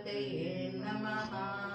ಗಣಪತಯೇ ನಮಃ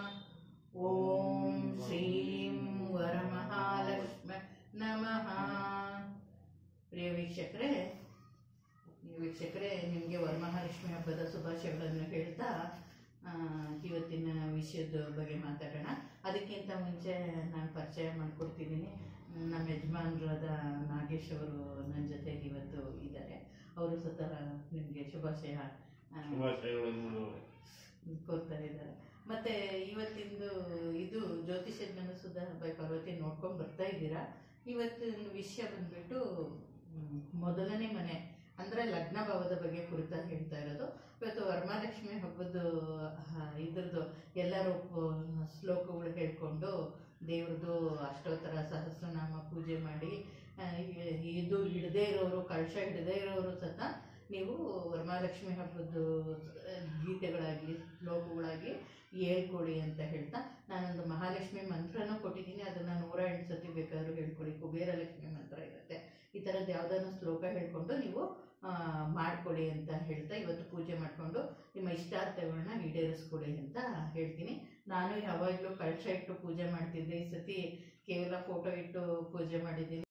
ಓಂ ಶ್ರೀಂ ವರಮಹಾಲಕ್ಷ್ಮ ನಮಃ ಪ್ರಿಯ ವೀಕ್ಷಕರೇ ವೀಕ್ಷಕರೇ ನಿಮಗೆ ವರಮಹಾಲಕ್ಷ್ಮಿ ಹಬ್ಬದ ಶುಭಾಶಯಗಳನ್ನು ಹೇಳ್ತಾ ಆ, ಇವತ್ತಿನ ವಿಷಯದ ಬಗ್ಗೆ ಮಾತಾಡೋಣ ಅದಕ್ಕಿಂತ ಮುಂಚೆ ನಾನು ಪರಿಚಯ ಮಾಡಿಕೊಡ್ತಿದ್ದೀನಿ ನಮ್ಮ ಯಜಮಾನರಾದ ನಾಗೇಶ್ ಅವರು ನನ್ನ ಜೊತೆಗೆ ಇವತ್ತು ಇದ್ದಾರೆ ಅವರು ಸ್ವತಃ ನಿಮಗೆ ಶುಭಾಶಯ ಆ, ಶುಭಾಶಯಗಳನ್ನು ಕೋರ್ತಾ ಇದ್ದಾರೆ ಮತ್ತೆ ಇವತ್ತಿಂದು ಇದು ಜ್ಯೋತಿಷ ಜ್ಞಾನಸುಧ ಬೈ ಪಾರ್ವತಿ ನೋಡ್ಕೊಂಡು ಬರ್ತಾ ಇದ್ದೀರಾ ಇವತ್ತಿನ ವಿಷಯ ಬಂದ್ಬಿಟ್ಟು ಮ್, ಮೊದಲನೇ ಮನೆ ಅಂದ್ರೆ ಲಗ್ನ ಭಾವದ ಬಗ್ಗೆ ಕುರಿತಾಗಿ ಹೇಳ್ತಾ ಇರೋದು ಇವತ್ತು ವರಮಹಾಲಕ್ಷ್ಮಿ ಹಬ್ಬದ್ದು ಆ, ಇದ್ರದ್ದು ಎಲ್ಲರೂ ಪ- ಶ್ಲೋಕಗಳು ಹೇಳ್ಕೊಂಡು ದೇವ್ರದ್ದು ಅಷ್ಟೋತ್ತರ ಸಹಸ್ರನಾಮ ಪೂಜೆ ಮಾಡಿ ಆ, ಇ- ಇದು ಹಿಡದೇ ಇರೋರು ಕಳಶ ಹಿಡದೇ ಇರೋರು ಸಹ ನೀವು ವರಮಹಾಲಕ್ಷ್ಮಿ ಹಬ್ಬದ್ದು ಆ, ಗೀತೆಗಳಾಗಲಿ ಶ್ಲೋಕಗಳಾಗಿ ಹೇಳ್ಕೊಡಿ ಅಂತ ಹೇಳ್ತಾ ನಾನೊಂದು ಮಹಾಲಕ್ಷ್ಮಿ ಮಂತ್ರನೂ ಕೊಟ್ಟಿದ್ದೀನಿ ಅದನ್ನು ನೂರ ಎಂಟು ಸತಿ ಬೇಕಾದ್ರೂ ಹೇಳ್ಕೊಡಿ ಕುಬೇರ ಲಕ್ಷ್ಮಿ ಮಂತ್ರ ಇರುತ್ತೆ ಈ ಥರದ್ದು ಯಾವುದಾದ್ರು ಶ್ಲೋಕ ಹೇಳ್ಕೊಂಡು ನೀವು ಆ, ಮಾಡ್ಕೊಡಿ ಅಂತ ಹೇಳ್ತಾ ಇವತ್ತು ಪೂಜೆ ಮಾಡಿಕೊಂಡು ನಿಮ್ಮ ಇಷ್ಟಾರ್ಥಗಳನ್ನ ಈಡೇರಿಸ್ಕೊಡಿ ಅಂತ ಹೇಳ್ತೀನಿ ನಾನು ಯಾವಾಗಲೂ ಕಳಶ ಇಟ್ಟು ಪೂಜೆ ಮಾಡ್ತಿದ್ದೆ ಈ ಸತಿ ಕೇವಲ ಫೋಟೋ ಇಟ್ಟು ಪೂಜೆ ಮಾಡಿದ್ದೀನಿ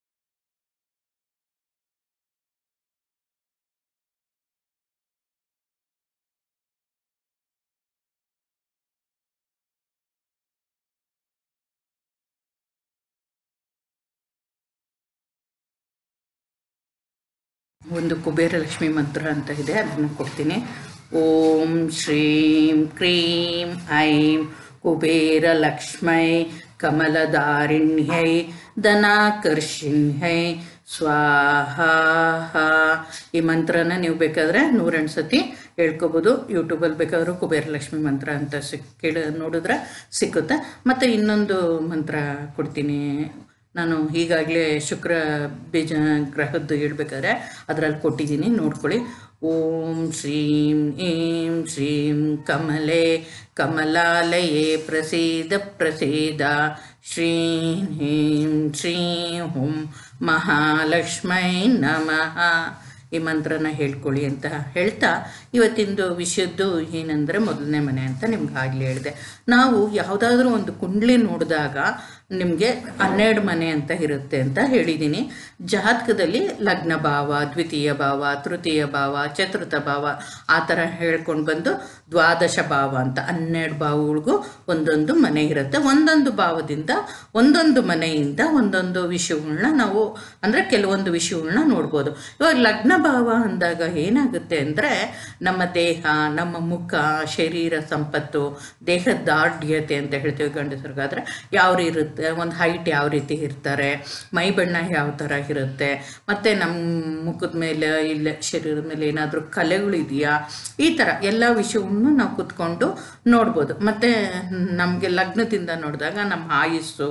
ಒಂದು ಕುಬೇರ ಲಕ್ಷ್ಮಿ ಮಂತ್ರ ಅಂತ ಇದೆ ಅದನ್ನು ಕೊಡ್ತೀನಿ ಓಂ ಶ್ರೀಂ ಕ್ರೀಂ ಐಂ ಕುಬೇರ ಲಕ್ಷ್ಮೈ ಕಮಲದಾರಿಣ್ಯೈ ಧನಾಕರ್ಷಿಣ್ಯೈ ಸ್ವಾಹ ಈ ಮಂತ್ರನ ನೀವು ಬೇಕಾದರೆ ನೂರೆಂಟು ಸತಿ ಹೇಳ್ಕೊಬೋದು ಯೂಟ್ಯೂಬಲ್ಲಿ ಬೇಕಾದರೂ ಕುಬೇರ ಲಕ್ಷ್ಮಿ ಮಂತ್ರ ಅಂತ ಸಿಕ್ ಕೇಳ ನೋಡಿದ್ರೆ ಸಿಕ್ಕುತ್ತೆ ಮತ್ತು ಇನ್ನೊಂದು ಮಂತ್ರ ಕೊಡ್ತೀನಿ ನಾನು ಈಗಾಗಲೇ ಶುಕ್ರ ಬೀಜ ಗ್ರಹದ್ದು ಹೇಳ್ಬೇಕಾದ್ರೆ ಅದರಲ್ಲಿ ಕೊಟ್ಟಿದ್ದೀನಿ ನೋಡ್ಕೊಳ್ಳಿ ಓಂ ಶ್ರೀಂ ಈಂ ಶ್ರೀಂ ಕಮಲೆ ಕಮಲಾಲಯೇ ಪ್ರಸೀದ ಪ್ರಸೀದ ಶ್ರೀಂ ಹೀಂ ಶ್ರೀಂ ಹುಂ ಮಹಾಲಕ್ಷ್ಮೈ ನಮಃ ಈ ಮಂತ್ರನ ಹೇಳ್ಕೊಳ್ಳಿ ಅಂತ ಹೇಳ್ತಾ ಇವತ್ತಿಂದು ವಿಷಯದ್ದು ಏನಂದರೆ ಮೊದಲನೇ ಮನೆ ಅಂತ ನಿಮ್ಗೆ ಆಗಲೇ ಹೇಳಿದೆ ನಾವು ಯಾವುದಾದ್ರೂ ಒಂದು ಕುಂಡ್ಲಿ ನೋಡಿದಾಗ ನಿಮಗೆ ಹನ್ನೆರಡು ಮನೆ ಅಂತ ಇರುತ್ತೆ ಅಂತ ಹೇಳಿದ್ದೀನಿ ಜಾತಕದಲ್ಲಿ ಲಗ್ನ ಭಾವ ದ್ವಿತೀಯ ಭಾವ ತೃತೀಯ ಭಾವ ಚತುರ್ಥ ಭಾವ ಆ ಥರ ಹೇಳ್ಕೊಂಡು ಬಂದು ದ್ವಾದಶ ಭಾವ ಅಂತ ಹನ್ನೆರಡು ಭಾವಗಳಿಗೂ ಒಂದೊಂದು ಮನೆ ಇರುತ್ತೆ ಒಂದೊಂದು ಭಾವದಿಂದ ಒಂದೊಂದು ಮನೆಯಿಂದ ಒಂದೊಂದು ವಿಷಯಗಳನ್ನ ನಾವು ಅಂದರೆ ಕೆಲವೊಂದು ವಿಷಯಗಳನ್ನ ನೋಡ್ಬೋದು ಇವಾಗ ಲಗ್ನ ಭಾವ ಅಂದಾಗ ಏನಾಗುತ್ತೆ ಅಂದರೆ ನಮ್ಮ ದೇಹ ನಮ್ಮ ಮುಖ ಶರೀರ ಸಂಪತ್ತು ದೇಹದ ದಾರ್ಢ್ಯತೆ ಅಂತ ಹೇಳ್ತೀವಿ ಗಂಡಸರಿಗಾದ್ರೆ ಯಾವ ರೀತಿ ಇರುತ್ತೆ ಒಂದು ಹೈಟ್ ಯಾವ ರೀತಿ ಇರ್ತಾರೆ ಮೈ ಬಣ್ಣ ಯಾವ ಥರ ಇರುತ್ತೆ ಮತ್ತು ನಮ್ಮ ಮುಖದ ಮೇಲೆ ಇಲ್ಲ ಶರೀರದ ಮೇಲೆ ಏನಾದರೂ ಕಲೆಗಳಿದೆಯಾ ಈ ಥರ ಎಲ್ಲ ವಿಷಯವನ್ನು ನಾವು ಕುತ್ಕೊಂಡು ನೋಡ್ಬೋದು ಮತ್ತು ನಮಗೆ ಲಗ್ನದಿಂದ ನೋಡಿದಾಗ ನಮ್ಮ ಆಯುಸ್ಸು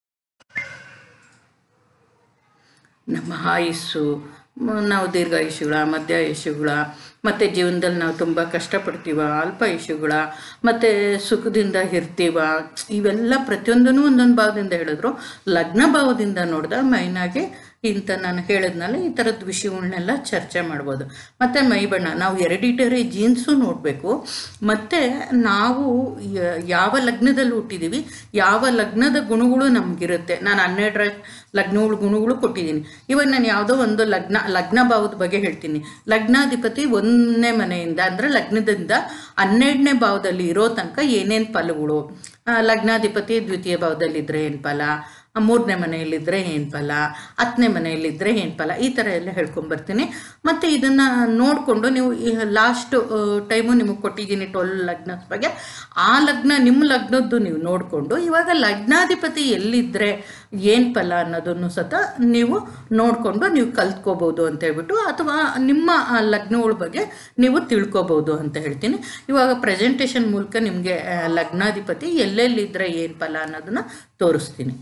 ನಮ್ಮ ಆಯುಸ್ಸು ಮ- ನಾವು ದೀರ್ಘಾಯುಷ್ಯಗಳ ಮಧ್ಯಾಯುಷ್ಯಗಳ ಮತ್ತು ಜೀವನದಲ್ಲಿ ನಾವು ತುಂಬ ಕಷ್ಟಪಡ್ತೀವ ಅಲ್ಪಾಯುಷ್ಯಗಳ ಮತ್ತು ಸುಖದಿಂದ ಇರ್ತೀವ ಇವೆಲ್ಲ ಪ್ರತಿಯೊಂದೂ ಒಂದೊಂದು ಭಾವದಿಂದ ಹೇಳಿದ್ರು ಲಗ್ನ ಭಾವದಿಂದ ನೋಡಿದಾಗ ಮೈನಾಗಿ ಇಂಥ ನಾನು ಹೇಳಿದ್ನಲ್ಲ ಈ ಥರದ ವಿಷಯಗಳನ್ನೆಲ್ಲ ಚರ್ಚೆ ಮಾಡ್ಬೋದು ಮತ್ತು ಮೈ ಬಣ್ಣ ನಾವು ಎರಿಡಿಟರಿ ಜೀನ್ಸು ನೋಡಬೇಕು ಮತ್ತು ನಾವು ಯ- ಯಾವ ಲಗ್ನದಲ್ಲಿ ಹುಟ್ಟಿದ್ದೀವಿ ಯಾವ ಲಗ್ನದ ಗುಣಗಳು ನಮಗಿರುತ್ತೆ ನಾನು ಹನ್ನೆರಡರ ಲಗ್ನಗಳ ಗುಣಗಳು ಕೊಟ್ಟಿದ್ದೀನಿ ಇವಾಗ ನಾನು ಯಾವುದೋ ಒಂದು ಲಗ್ನ ಲಗ್ನ ಭಾವದ ಬಗ್ಗೆ ಹೇಳ್ತೀನಿ ಲಗ್ನಾಧಿಪತಿ ಒಂದನೇ ಮನೆಯಿಂದ ಅಂದರೆ ಲಗ್ನದಿಂದ ಹನ್ನೆರಡನೇ ಭಾವದಲ್ಲಿ ಇರೋ ತನಕ ಏನೇನು ಫಲಗಳು ಆ, ಲಗ್ನಾಧಿಪತಿ ದ್ವಿತೀಯ ಭಾವದಲ್ಲಿದ್ದರೆ ಏನು ಫಲ ಆ, ಮೂರನೇ ಮನೆಯಲ್ಲಿದ್ದರೆ ಏನು ಫಲ ಹತ್ತನೇ ಮನೆಯಲ್ಲಿದ್ದರೆ ಏನು ಫಲ ಈ ಥರ ಎಲ್ಲ ಹೇಳ್ಕೊಂಬರ್ತೀನಿ ಮತ್ತು ಇದನ್ನು ನೋಡಿಕೊಂಡು ನೀವು ಲಾಸ್ಟ್ ಟೈಮು ನಿಮಗೆ ಕೊಟ್ಟಿದ್ದೀನಿ ಟ್ವೆಲ್ ಲಗ್ನದ ಬಗ್ಗೆ ಆ ಲಗ್ನ ನಿಮ್ಮ ಲಗ್ನದ್ದು ನೀವು ನೋಡಿಕೊಂಡು ಇವಾಗ ಲಗ್ನಾಧಿಪತಿ ಎಲ್ಲಿದ್ದರೆ ಏನು ಫಲ ಅನ್ನೋದನ್ನು ಸಹ ನೀವು ನೋಡಿಕೊಂಡು ನೀವು ಕಲ್ತ್ಕೋಬೋದು ಅಂತ ಹೇಳ್ಬಿಟ್ಟು ಅಥವಾ ನಿಮ್ಮ ಆ ಲಗ್ನಗಳ ಬಗ್ಗೆ ನೀವು ತಿಳ್ಕೊಬೋದು ಅಂತ ಹೇಳ್ತೀನಿ ಇವಾಗ ಪ್ರೆಸೆಂಟೇಷನ್ ಮೂಲಕ ನಿಮಗೆ ಲಗ್ನಾಧಿಪತಿ ಎಲ್ಲೆಲ್ಲಿದ್ದರೆ ಏನು ಫಲ ಅನ್ನೋದನ್ನು ತೋರಿಸ್ತೀನಿ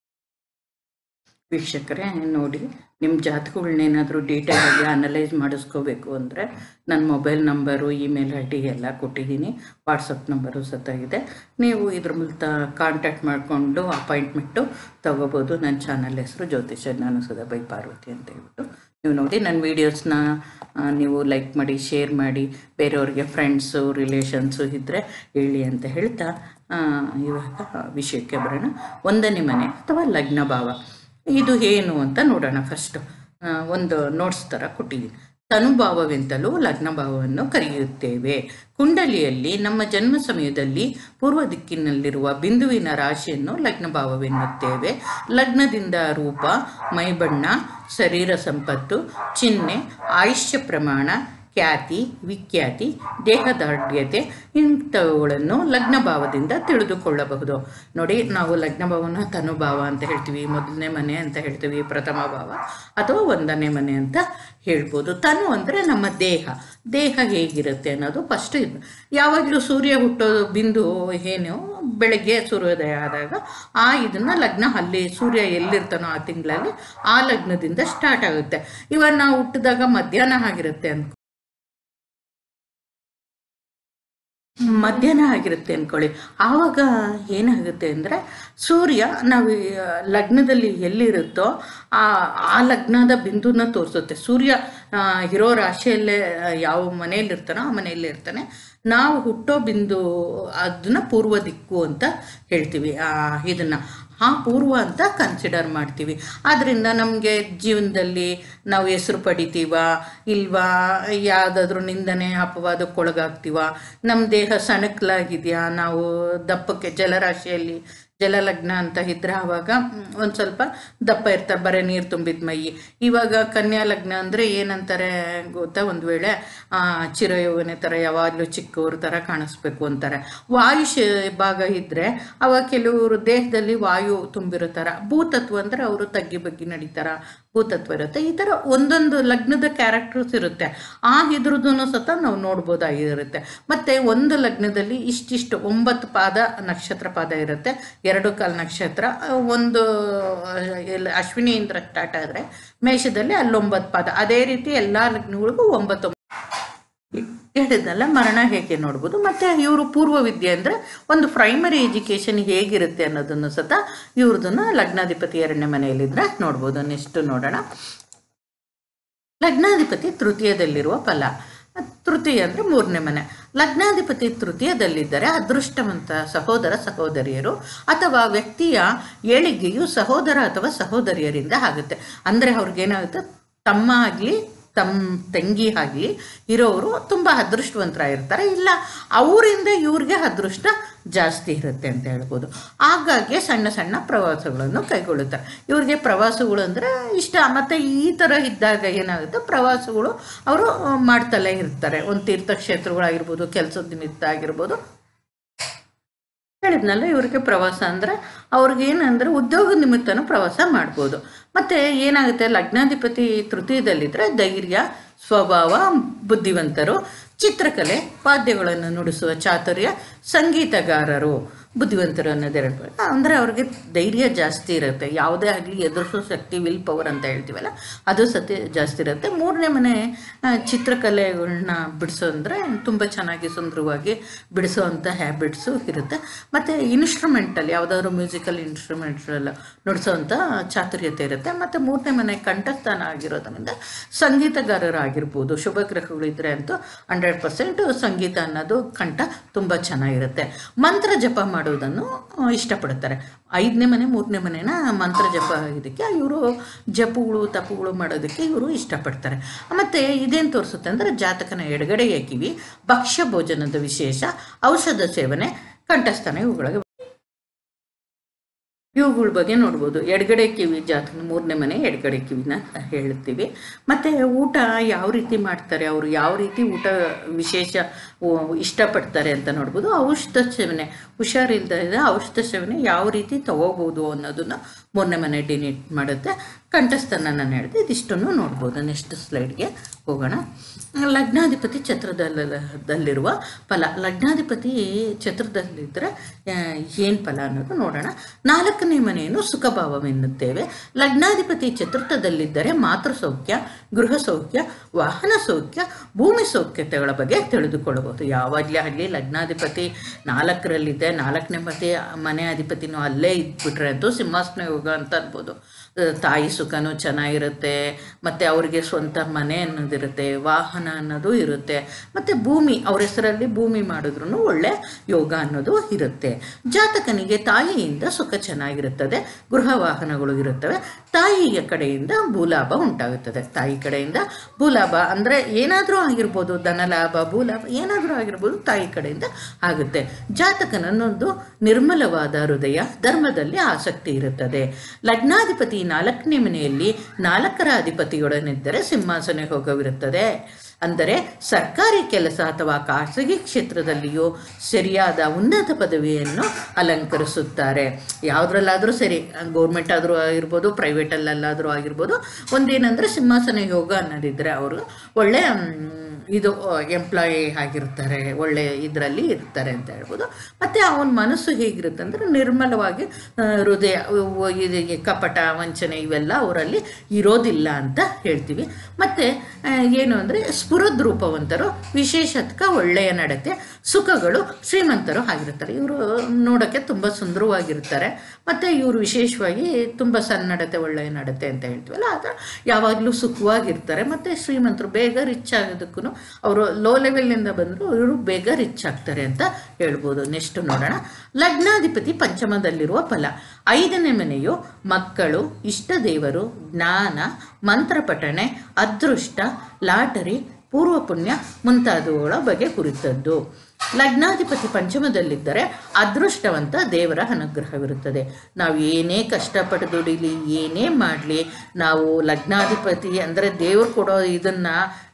ವೀಕ್ಷಕರೇ ನೋಡಿ ನಿಮ್ಮ ಜಾತಕಗಳನ್ನೇನಾದರೂ ಡೀಟೇಲಾಗಿ ಅನಲೈಸ್ ಮಾಡಿಸ್ಕೋಬೇಕು ಅಂದರೆ ನನ್ನ mobile number email I D ಎಲ್ಲ ಕೊಟ್ಟಿದ್ದೀನಿ ವಾಟ್ಸಪ್ ನಂಬರು ಸತ ಇದೆ ನೀವು ಇದ್ರ ಮೂಲಕ ಕಾಂಟ್ಯಾಕ್ಟ್ ಮಾಡಿಕೊಂಡು ಅಪಾಯಿಂಟ್ಮೆಂಟು ತೊಗೋಬೋದು ನನ್ನ ಚಾನಲ್ ಹೆಸರು ಜ್ಯೋತಿಷ ಜ್ಞಾನಸುಧ ಬೈ ಪಾರ್ವತಿ ಅಂತ ಹೇಳ್ಬಿಟ್ಟು ನೀವು ನೋಡಿ ನನ್ನ ವೀಡಿಯೋಸ್ನ ಆ, ನೀವು ಲೈಕ್ ಮಾಡಿ ಶೇರ್ ಮಾಡಿ ಬೇರೆಯವ್ರಿಗೆ ಫ್ರೆಂಡ್ಸು ರಿಲೇಷನ್ಸು ಇದ್ದರೆ ಹೇಳಿ ಅಂತ ಹೇಳ್ತಾ ಆ, ಇವಾಗ ವಿಷಯಕ್ಕೆ ಬರೋಣ ಒಂದನೇ ಮನೆ ಅಥವಾ ಲಗ್ನ ಭಾವ ಇದು ಏನು ಅಂತ ನೋಡೋಣ ಫಸ್ಟು ಒಂದು ನೋಟ್ಸ್ ಥರ ಕೊಟ್ಟಿದ್ದೀನಿ ತನುಭಾವವೆಂತಲೂ ಲಗ್ನ ಭಾವವನ್ನು ಕರೆಯುತ್ತೇವೆ ಕುಂಡಲಿಯಲ್ಲಿ ನಮ್ಮ ಜನ್ಮ ಸಮಯದಲ್ಲಿ ಪೂರ್ವ ದಿಕ್ಕಿನಲ್ಲಿರುವ ಬಿಂದುವಿನ ರಾಶಿಯನ್ನು ಲಗ್ನ ಭಾವವೆನ್ನುತ್ತೇವೆ ಲಗ್ನದಿಂದ ರೂಪ ಮೈಬಣ್ಣ ಶರೀರ ಸಂಪತ್ತು ಚಿಹ್ನೆ ಆಯುಷ್ಯ ಪ್ರಮಾಣ ಖ್ಯಾತಿ ವಿಖ್ಯಾತಿ ದೇಹದಾಢ್ಯತೆ ಇಂಥವುಗಳನ್ನು ಲಗ್ನ ಭಾವದಿಂದ ತಿಳಿದುಕೊಳ್ಳಬಹುದು ನೋಡಿ ನಾವು ಲಗ್ನ ಭಾವನ ತನುಭಾವ ಅಂತ ಹೇಳ್ತೀವಿ ಮೊದಲನೇ ಮನೆ ಅಂತ ಹೇಳ್ತೀವಿ ಪ್ರಥಮ ಭಾವ ಅಥವಾ ಒಂದನೇ ಮನೆ ಅಂತ ಹೇಳ್ಬೋದು ತನು ಅಂದರೆ ನಮ್ಮ ದೇಹ ದೇಹ ಹೇಗಿರುತ್ತೆ ಅನ್ನೋದು ಫಸ್ಟ್ ಇದು ಯಾವಾಗಲೂ ಸೂರ್ಯ ಹುಟ್ಟೋದು ಬಿಂದು ಏನು ಬೆಳಗ್ಗೆ ಸೂರ್ಯೋದಯ ಆದಾಗ ಆ ಇದನ್ನ ಲಗ್ನ ಅಲ್ಲಿ ಸೂರ್ಯ ಎಲ್ಲಿರ್ತಾನೋ ಆ ತಿಂಗಳಲ್ಲಿ ಆ ಲಗ್ನದಿಂದ ಸ್ಟಾರ್ಟ್ ಆಗುತ್ತೆ ಇವಾಗ ನಾವು ಹುಟ್ಟಿದಾಗ ಮಧ್ಯಾಹ್ನ ಆಗಿರುತ್ತೆ ಅಂತ ಮಧ್ಯಾಹ್ನ ಆಗಿರುತ್ತೆ ಅಂದ್ಕೊಳ್ಳಿ ಆವಾಗ ಏನಾಗುತ್ತೆ ಅಂದರೆ ಸೂರ್ಯ ನಾವು ಈ ಲಗ್ನದಲ್ಲಿ ಎಲ್ಲಿರುತ್ತೋ ಆ ಆ ಲಗ್ನದ ಬಿಂದುನ ತೋರಿಸುತ್ತೆ ಸೂರ್ಯ ಆ, ಇರೋ ರಾಶಿಯಲ್ಲೇ ಆ, ಯಾವ ಮನೆಯಲ್ಲಿರ್ತಾನೋ ಆ ಮನೆಯಲ್ಲೇ ಇರ್ತಾನೆ ನಾವು ಹುಟ್ಟೋ ಬಿಂದು ಅದನ್ನ ಪೂರ್ವ ದಿಕ್ಕು ಅಂತ ಹೇಳ್ತೀವಿ ಆ ಇದನ್ನ ಆ ಪೂರ್ವ ಅಂತ ಕನ್ಸಿಡರ್ ಮಾಡ್ತೀವಿ ಆದ್ದರಿಂದ ನಮಗೆ ಜೀವನದಲ್ಲಿ ನಾವು ಹೆಸರು ಪಡಿತೀವ ಇಲ್ವಾ ಯಾವುದಾದ್ರೂ ನಿಂದನೆ ಅಪವಾದಕ್ಕೊಳಗಾಗ್ತೀವ ನಮ್ಮ ದೇಹ ಸಣಕಲಾಗಿದೆಯಾ ನಾವು ದಪ್ಪಕ್ಕೆ ಜಲರಾಶಿಯಲ್ಲಿ ಜಲಲಗ್ನ ಅಂತ ಇದ್ರೆ ಆವಾಗ ಒಂದು ಸ್ವಲ್ಪ ದಪ್ಪ ಇರ್ತಾರೆ ಬರೀ ನೀರು ತುಂಬಿದ ಮೈ ಇವಾಗ ಕನ್ಯಾ ಲಗ್ನ ಅಂದರೆ ಏನಂತಾರೆ ಗೊತ್ತಾ ಒಂದು ವೇಳೆ ಆ, ಚಿರಯೌವನೆ ಥರ ಯಾವಾಗಲೂ ಚಿಕ್ಕವ್ರ ಥರ ಕಾಣಿಸ್ಬೇಕು ಅಂತಾರೆ ವಾಯು ಶ ಭಾಗ ಇದ್ದರೆ ಅವಾಗ ಕೆಲವರು ದೇಹದಲ್ಲಿ ವಾಯು ತುಂಬಿರೋ ಥರ ಭೂತತ್ವ ಅಂದರೆ ಅವರು ತಗ್ಗಿ ಬಗ್ಗಿ ನಡೀತಾರ ಭೂತತ್ವ ಇರುತ್ತೆ ಈ ಥರ ಒಂದೊಂದು ಲಗ್ನದ ಕ್ಯಾರೆಕ್ಟರ್ಸ್ ಇರುತ್ತೆ ಆ ಇದ್ರದ್ದು ಸತ ನಾವು ನೋಡ್ಬೋದಾಗಿರುತ್ತೆ ಮತ್ತು ಒಂದು ಲಗ್ನದಲ್ಲಿ ಇಷ್ಟಿಷ್ಟು ಒಂಬತ್ತು ಪಾದ ನಕ್ಷತ್ರ ಪಾದ ಇರುತ್ತೆ ಎರಡು ಕಾಲು ನಕ್ಷತ್ರ ಆ, ಒಂದು ಆ, ಎಲ್ಲ ಅಶ್ವಿನಿಯಿಂದ ಸ್ಟಾರ್ಟ್ ಆದರೆ ಮೇಷದಲ್ಲಿ ಅಲ್ಲೊಂಬತ್ತು ಪಾದ ಅದೇ ರೀತಿ ಎಲ್ಲ ಲಗ್ನಗಳಿಗೂ ಒಂಬತ್ತು ಹೇಳಿದ್ನಲ್ಲ ಮರಣ ಹೇಗೆ ನೋಡ್ಬೋದು ಮತ್ತು ಇವರು ಪೂರ್ವ ವಿದ್ಯೆ ಅಂದರೆ ಒಂದು ಪ್ರೈಮರಿ ಎಜುಕೇಷನ್ ಹೇಗಿರುತ್ತೆ ಅನ್ನೋದನ್ನು ಸತ ಇವ್ರದನ್ನ ಲಗ್ನಾಧಿಪತಿ ಎರಡನೇ ಮನೆಯಲ್ಲಿದ್ರೆ ನೋಡ್ಬೋದು ನೆಕ್ಸ್ಟ್ ನೋಡೋಣ ಲಗ್ನಾಧಿಪತಿ ತೃತೀಯದಲ್ಲಿರುವ ಫಲ ತೃತೀಯ ಅಂದರೆ ಮೂರನೇ ಮನೆ ಲಗ್ನಾಧಿಪತಿ ತೃತೀಯದಲ್ಲಿದ್ದರೆ ಅದೃಷ್ಟವಂತ ಸಹೋದರ ಸಹೋದರಿಯರು ಅಥವಾ ವ್ಯಕ್ತಿಯ ಏಳಿಗೆಯು ಸಹೋದರ ಅಥವಾ ಸಹೋದರಿಯರಿಂದ ಆಗುತ್ತೆ ಅಂದರೆ ಅವ್ರಿಗೇನಾಗುತ್ತೆ ತಮ್ಮ ಆಗಲಿ ತಮ್ಮ ತಂಗಿ ಆಗಲಿ ಇರೋರು ತುಂಬ ಅದೃಷ್ಟವಂತರಾಗಿರ್ತಾರೆ ಇಲ್ಲ ಅವರಿಂದ ಇವ್ರಿಗೆ ಅದೃಷ್ಟ ಜಾಸ್ತಿ ಇರುತ್ತೆ ಅಂತ ಹೇಳ್ಬೋದು ಆಗಾಗ್ಗೆ ಸಣ್ಣ ಸಣ್ಣ ಪ್ರವಾಸಗಳನ್ನು ಕೈಗೊಳ್ಳುತ್ತಾರೆ ಇವ್ರಿಗೆ ಪ್ರವಾಸಗಳು ಅಂದರೆ ಇಷ್ಟ ಮತ್ತು ಈ ಥರ ಇದ್ದಾಗ ಏನಾಗುತ್ತೆ ಪ್ರವಾಸಗಳು ಅವರು ಮಾಡ್ತಲೇ ಇರ್ತಾರೆ ಒಂದು ತೀರ್ಥಕ್ಷೇತ್ರಗಳಾಗಿರ್ಬೋದು ಕೆಲಸದ ನಿಮಿತ್ತ ಆಗಿರ್ಬೋದು ಹೇಳಿದ್ನಲ್ಲ ಇವರಿಗೆ ಪ್ರವಾಸ ಅಂದರೆ ಅವ್ರಿಗೆ ಏನಂದ್ರೆ ಉದ್ಯೋಗ ನಿಮಿತ್ತನೂ ಪ್ರವಾಸ ಮಾಡ್ಬೋದು ಮತ್ತು ಏನಾಗುತ್ತೆ ಲಗ್ನಾಧಿಪತಿ ತೃತೀಯದಲ್ಲಿದ್ದರೆ ಧೈರ್ಯ ಸ್ವಭಾವ ಬುದ್ಧಿವಂತರು ಚಿತ್ರಕಲೆ ವಾದ್ಯಗಳನ್ನು ನುಡಿಸುವ ಚಾತುರ್ಯ ಸಂಗೀತಗಾರರು ಬುದ್ಧಿವಂತರು ಅನ್ನೋದೆರಡು ಅಂದರೆ ಅವ್ರಿಗೆ ಧೈರ್ಯ ಜಾಸ್ತಿ ಇರುತ್ತೆ ಯಾವುದೇ ಆಗಲಿ ಎದುರಿಸೋ ಶಕ್ತಿ ವಿಲ್ ಪವರ್ ಅಂತ ಹೇಳ್ತೀವಲ್ಲ ಅದು ಸತಿ ಜಾಸ್ತಿ ಇರುತ್ತೆ ಮೂರನೇ ಮನೆ ಆ, ಚಿತ್ರಕಲೆಗಳನ್ನ ಬಿಡಿಸೋ ಅಂದರೆ ತುಂಬ ಚೆನ್ನಾಗಿ ಸುಂದರವಾಗಿ ಬಿಡಿಸೋವಂಥ ಹ್ಯಾಬಿಟ್ಸು ಇರುತ್ತೆ ಮತ್ತು ಇನ್ಸ್ಟ್ರೂಮೆಂಟಲ್ಲಿ ಯಾವುದಾದ್ರು ಮ್ಯೂಸಿಕಲ್ ಇನ್ಸ್ಟ್ರೂಮೆಂಟ್ಸಲ್ಲ ನುಡಿಸೋವಂಥ ಚಾತುರ್ಯತೆ ಇರುತ್ತೆ ಮತ್ತು ಮೂರನೇ ಮನೆ ಕಂಠಸ್ಥಾನ ಆಗಿರೋದ್ರಿಂದ ಸಂಗೀತಗಾರರಾಗಿರ್ಬೋದು ಶುಭ ಗ್ರಹಗಳಿದ್ರೆ ಅಂತೂ ಹಂಡ್ರೆಡ್ ಪರ್ಸೆಂಟ್ ಸಂಗೀತ ಅನ್ನೋದು ಕಂಠ ತುಂಬ ಚೆನ್ನಾಗಿರುತ್ತೆ ಮಂತ್ರ ಜಪ ಮಾಡೋದನ್ನು ಆ, ಇಷ್ಟಪಡ್ತಾರೆ ಐದನೇ ಮನೆ ಮೂರನೇ ಮನೆನ ಮಂತ್ರ ಜಪ ಇದಕ್ಕೆ ಇವರು ಜಪಗಳು ತಪಗಳು ಮಾಡೋದಕ್ಕೆ ಇವರು ಇಷ್ಟಪಡ್ತಾರೆ ಮತ್ತು ಇದೇನು ತೋರಿಸುತ್ತೆ ಅಂದರೆ ಜಾತಕನ ಎಡಗಡೆಯ ಕಿವಿ ಭಕ್ಷ್ಯ ಭೋಜನದ ವಿಶೇಷ ಔಷಧ ಸೇವನೆ ಕಂಠಸ್ಥಾನ ಇವುಗಳಿಗೆ ಇವುಗಳ ಬಗ್ಗೆ ನೋಡ್ಬೋದು ಎಡಗಡೆ ಕಿವಿ ಜಾತಕ ಮೂರನೇ ಮನೆ ಎಡಗಡೆ ಕಿವಿನ ಹೇಳ್ತೀವಿ ಮತ್ತು ಊಟ ಯಾವ ರೀತಿ ಮಾಡ್ತಾರೆ ಅವರು ಯಾವ ರೀತಿ ಊಟ ವಿಶೇಷ ಉ- ಇಷ್ಟಪಡ್ತಾರೆ ಅಂತ ನೋಡ್ಬೋದು ಔಷಧ ಸೇವನೆ ಹುಷಾರಿಲ್ಲದೆ ಔಷಧ ಸೇವನೆ ಯಾವ ರೀತಿ ತಗೋಬೋದು ಅನ್ನೋದನ್ನು ಮೂರನೇ ಮನೆ ಡಿನೇಟ್ ಮಾಡುತ್ತೆ ಕಂಠಸ್ಥಾನ ನಾನು ಹೇಳಿದೆ ಇದಿಷ್ಟನ್ನು ನೋಡ್ಬೋದು ನೆಕ್ಸ್ಟ್ ಸ್ಲೈಡ್ಗೆ ಹೋಗೋಣ ಲಗ್ನಾಧಿಪತಿ ಛತ್ರದಲ್ಲಿರುವ ಫಲ ಲಗ್ನಾಧಿಪತಿ ಛತ್ರದಲ್ಲಿದ್ದರೆ ಏನು ಫಲ ಅನ್ನೋದು ನೋಡೋಣ ನಾಲ್ಕನೇ ಮನೆಯನ್ನು ಸುಖಭಾವವೆನ್ನುತ್ತೇವೆ ಲಗ್ನಾಧಿಪತಿ ಚತುರ್ಥದಲ್ಲಿದ್ದರೆ ಮಾತೃ ಸೌಖ್ಯ ಗೃಹ ಸೌಖ್ಯ ವಾಹನ ಸೌಖ್ಯ ಭೂಮಿ ಸೌಖ್ಯತೆಗಳ ಬಗ್ಗೆ ತಿಳಿದುಕೊಳ್ಳಬಹುದು ಯಾವಾಗಲೇ ಆಗಲಿ ಲಗ್ನಾಧಿಪತಿ ನಾಲ್ಕರಲ್ಲಿದ್ದೆ ನಾಲ್ಕನೇ ಮತೆ ಮನೆ ಅಧಿಪತಿನೂ ಅಲ್ಲೇ ಇದ್ಬಿಟ್ರೆ ಅಂತೂ ಸಿಂಹಾಸನ ಯೋಗ ಅಂತ ಅನ್ಬೋದು ಆ, ತಾಯಿ ಸುಖನೂ ಚೆನ್ನಾಗಿರುತ್ತೆ ಮತ್ತು ಅವರಿಗೆ ಸ್ವಂತ ಮನೆ ಅನ್ನೋದಿರುತ್ತೆ ವಾಹನ ಅನ್ನೋದು ಇರುತ್ತೆ ಮತ್ತು ಭೂಮಿ ಅವ್ರ ಹೆಸರಲ್ಲಿ ಭೂಮಿ ಮಾಡಿದ್ರು ಒಳ್ಳೆ ಯೋಗ ಅನ್ನೋದು ಇರುತ್ತೆ ಜಾತಕನಿಗೆ ತಾಯಿಯಿಂದ ಸುಖ ಚೆನ್ನಾಗಿರುತ್ತದೆ ಗೃಹ ವಾಹನಗಳು ಇರುತ್ತವೆ ತಾಯಿಯ ಕಡೆಯಿಂದ ಭೂಲಾಭ ಉಂಟಾಗುತ್ತದೆ ತಾಯಿ ಕಡೆಯಿಂದ ಭೂಲಾಭ ಅಂದರೆ ಏನಾದರೂ ಆಗಿರ್ಬೋದು ಧನಲಾಭ ಭೂಲಾಭ ಏನಾದರೂ ಆಗಿರ್ಬೋದು ತಾಯಿ ಕಡೆಯಿಂದ ಆಗುತ್ತೆ ಜಾತಕನನ್ನೊಂದು ನಿರ್ಮಲವಾದ ಹೃದಯ ಧರ್ಮದಲ್ಲಿ ಆಸಕ್ತಿ ಇರುತ್ತದೆ ಲಗ್ನಾಧಿಪತಿ ನಾಲ್ಕನೇ ಮನೆಯಲ್ಲಿ ನಾಲ್ಕರ ಅಧಿಪತಿಯೊಡನಿದ್ದರೆ ಸಿಂಹಾಸನ ಹೋಗವಿರುತ್ತದೆ ಅಂದರೆ ಸರ್ಕಾರಿ ಕೆಲಸ ಅಥವಾ ಖಾಸಗಿ ಕ್ಷೇತ್ರದಲ್ಲಿಯೂ ಸರಿಯಾದ ಉನ್ನತ ಪದವಿಯನ್ನು ಅಲಂಕರಿಸುತ್ತಾರೆ ಯಾವುದ್ರಲ್ಲಾದರೂ ಸರಿ ಗೌರ್ಮೆಂಟ್ ಆದರೂ ಆಗಿರ್ಬೋದು ಪ್ರೈವೇಟಲ್ಲಾದರೂ ಆಗಿರ್ಬೋದು ಒಂದೇನೆಂದರೆ ಸಿಂಹಾಸನ ಯೋಗ ಅನ್ನೋದಿದ್ದರೆ ಅವರು ಒಳ್ಳೆ ಮ್, ಇದು ಎಂಪ್ಲಾಯಿ ಆಗಿರ್ತಾರೆ ಒಳ್ಳೆ ಇದರಲ್ಲಿ ಇರ್ತಾರೆ ಅಂತ ಹೇಳ್ಬೋದು ಮತ್ತು ಅವನ ಮನಸ್ಸು ಹೇಗಿರುತ್ತೆ ಅಂದರೆ ನಿರ್ಮಲವಾಗಿ ಆ, ಹೃದಯ ಉ- ಇದು ಈ ಕಪಟ ವಂಚನೆ ಇವೆಲ್ಲ ಅವರಲ್ಲಿ ಇರೋದಿಲ್ಲ ಅಂತ ಹೇಳ್ತೀವಿ ಮತ್ತು ಏನು ಅಂದರೆ ಸ್ಫುರದ್ ರೂಪವಂತರು ವಿಶೇಷತ್ಕ ಒಳ್ಳೆಯ ನಡತೆ ಸುಖಗಳು ಶ್ರೀಮಂತರು ಆಗಿರ್ತಾರೆ ಇವರು ನೋಡೋಕ್ಕೆ ತುಂಬ ಸುಂದರವಾಗಿರ್ತಾರೆ ಮತ್ತು ಇವರು ವಿಶೇಷವಾಗಿ ತುಂಬ ಸನ್ನಡತೆ ಒಳ್ಳೆಯ ನಡತೆ ಅಂತ ಹೇಳ್ತೀವಲ್ಲ ಆ ಥರ ಯಾವಾಗಲೂ ಸುಖವಾಗಿರ್ತಾರೆ ಮತ್ತು ಶ್ರೀಮಂತರು ಬೇಗ ರಿಚ್ ಆಗೋದಕ್ಕೂ ಅವರು ಲೋ ಲೆವೆಲ್ನಿಂದ ಬಂದರು ಇವರು ಬೇಗ ರಿಚ್ ಆಗ್ತಾರೆ ಅಂತ ಹೇಳ್ಬೋದು ನೆಕ್ಸ್ಟ್ ನೋಡೋಣ ಲಗ್ನಾಧಿಪತಿ ಪಂಚಮದಲ್ಲಿರುವ ಫಲ ಐದನೇ ಮನೆಯು ಮಕ್ಕಳು ಇಷ್ಟ ದೇವರು ಜ್ಞಾನ ಮಂತ್ರಪಠಣೆ ಅದೃಷ್ಟ ಲಾಟರಿ ಪೂರ್ವ ಪುಣ್ಯ ಮುಂತಾದವುಗಳ ಬಗ್ಗೆ ಕುರಿತದ್ದು ಲಗ್ನಾಧಿಪತಿ ಪಂಚಮದಲ್ಲಿದ್ದರೆ ಅದೃಷ್ಟವಂತ ದೇವರ ಅನುಗ್ರಹವಿರುತ್ತದೆ ನಾವು ಏನೇ ಕಷ್ಟಪಟ್ಟು ದುಡಿಲಿ ಏನೇ ಮಾಡಲಿ ನಾವು ಲಗ್ನಾಧಿಪತಿ ಅಂದರೆ ದೇವರು ಕೊಡೋ ಇದನ್ನು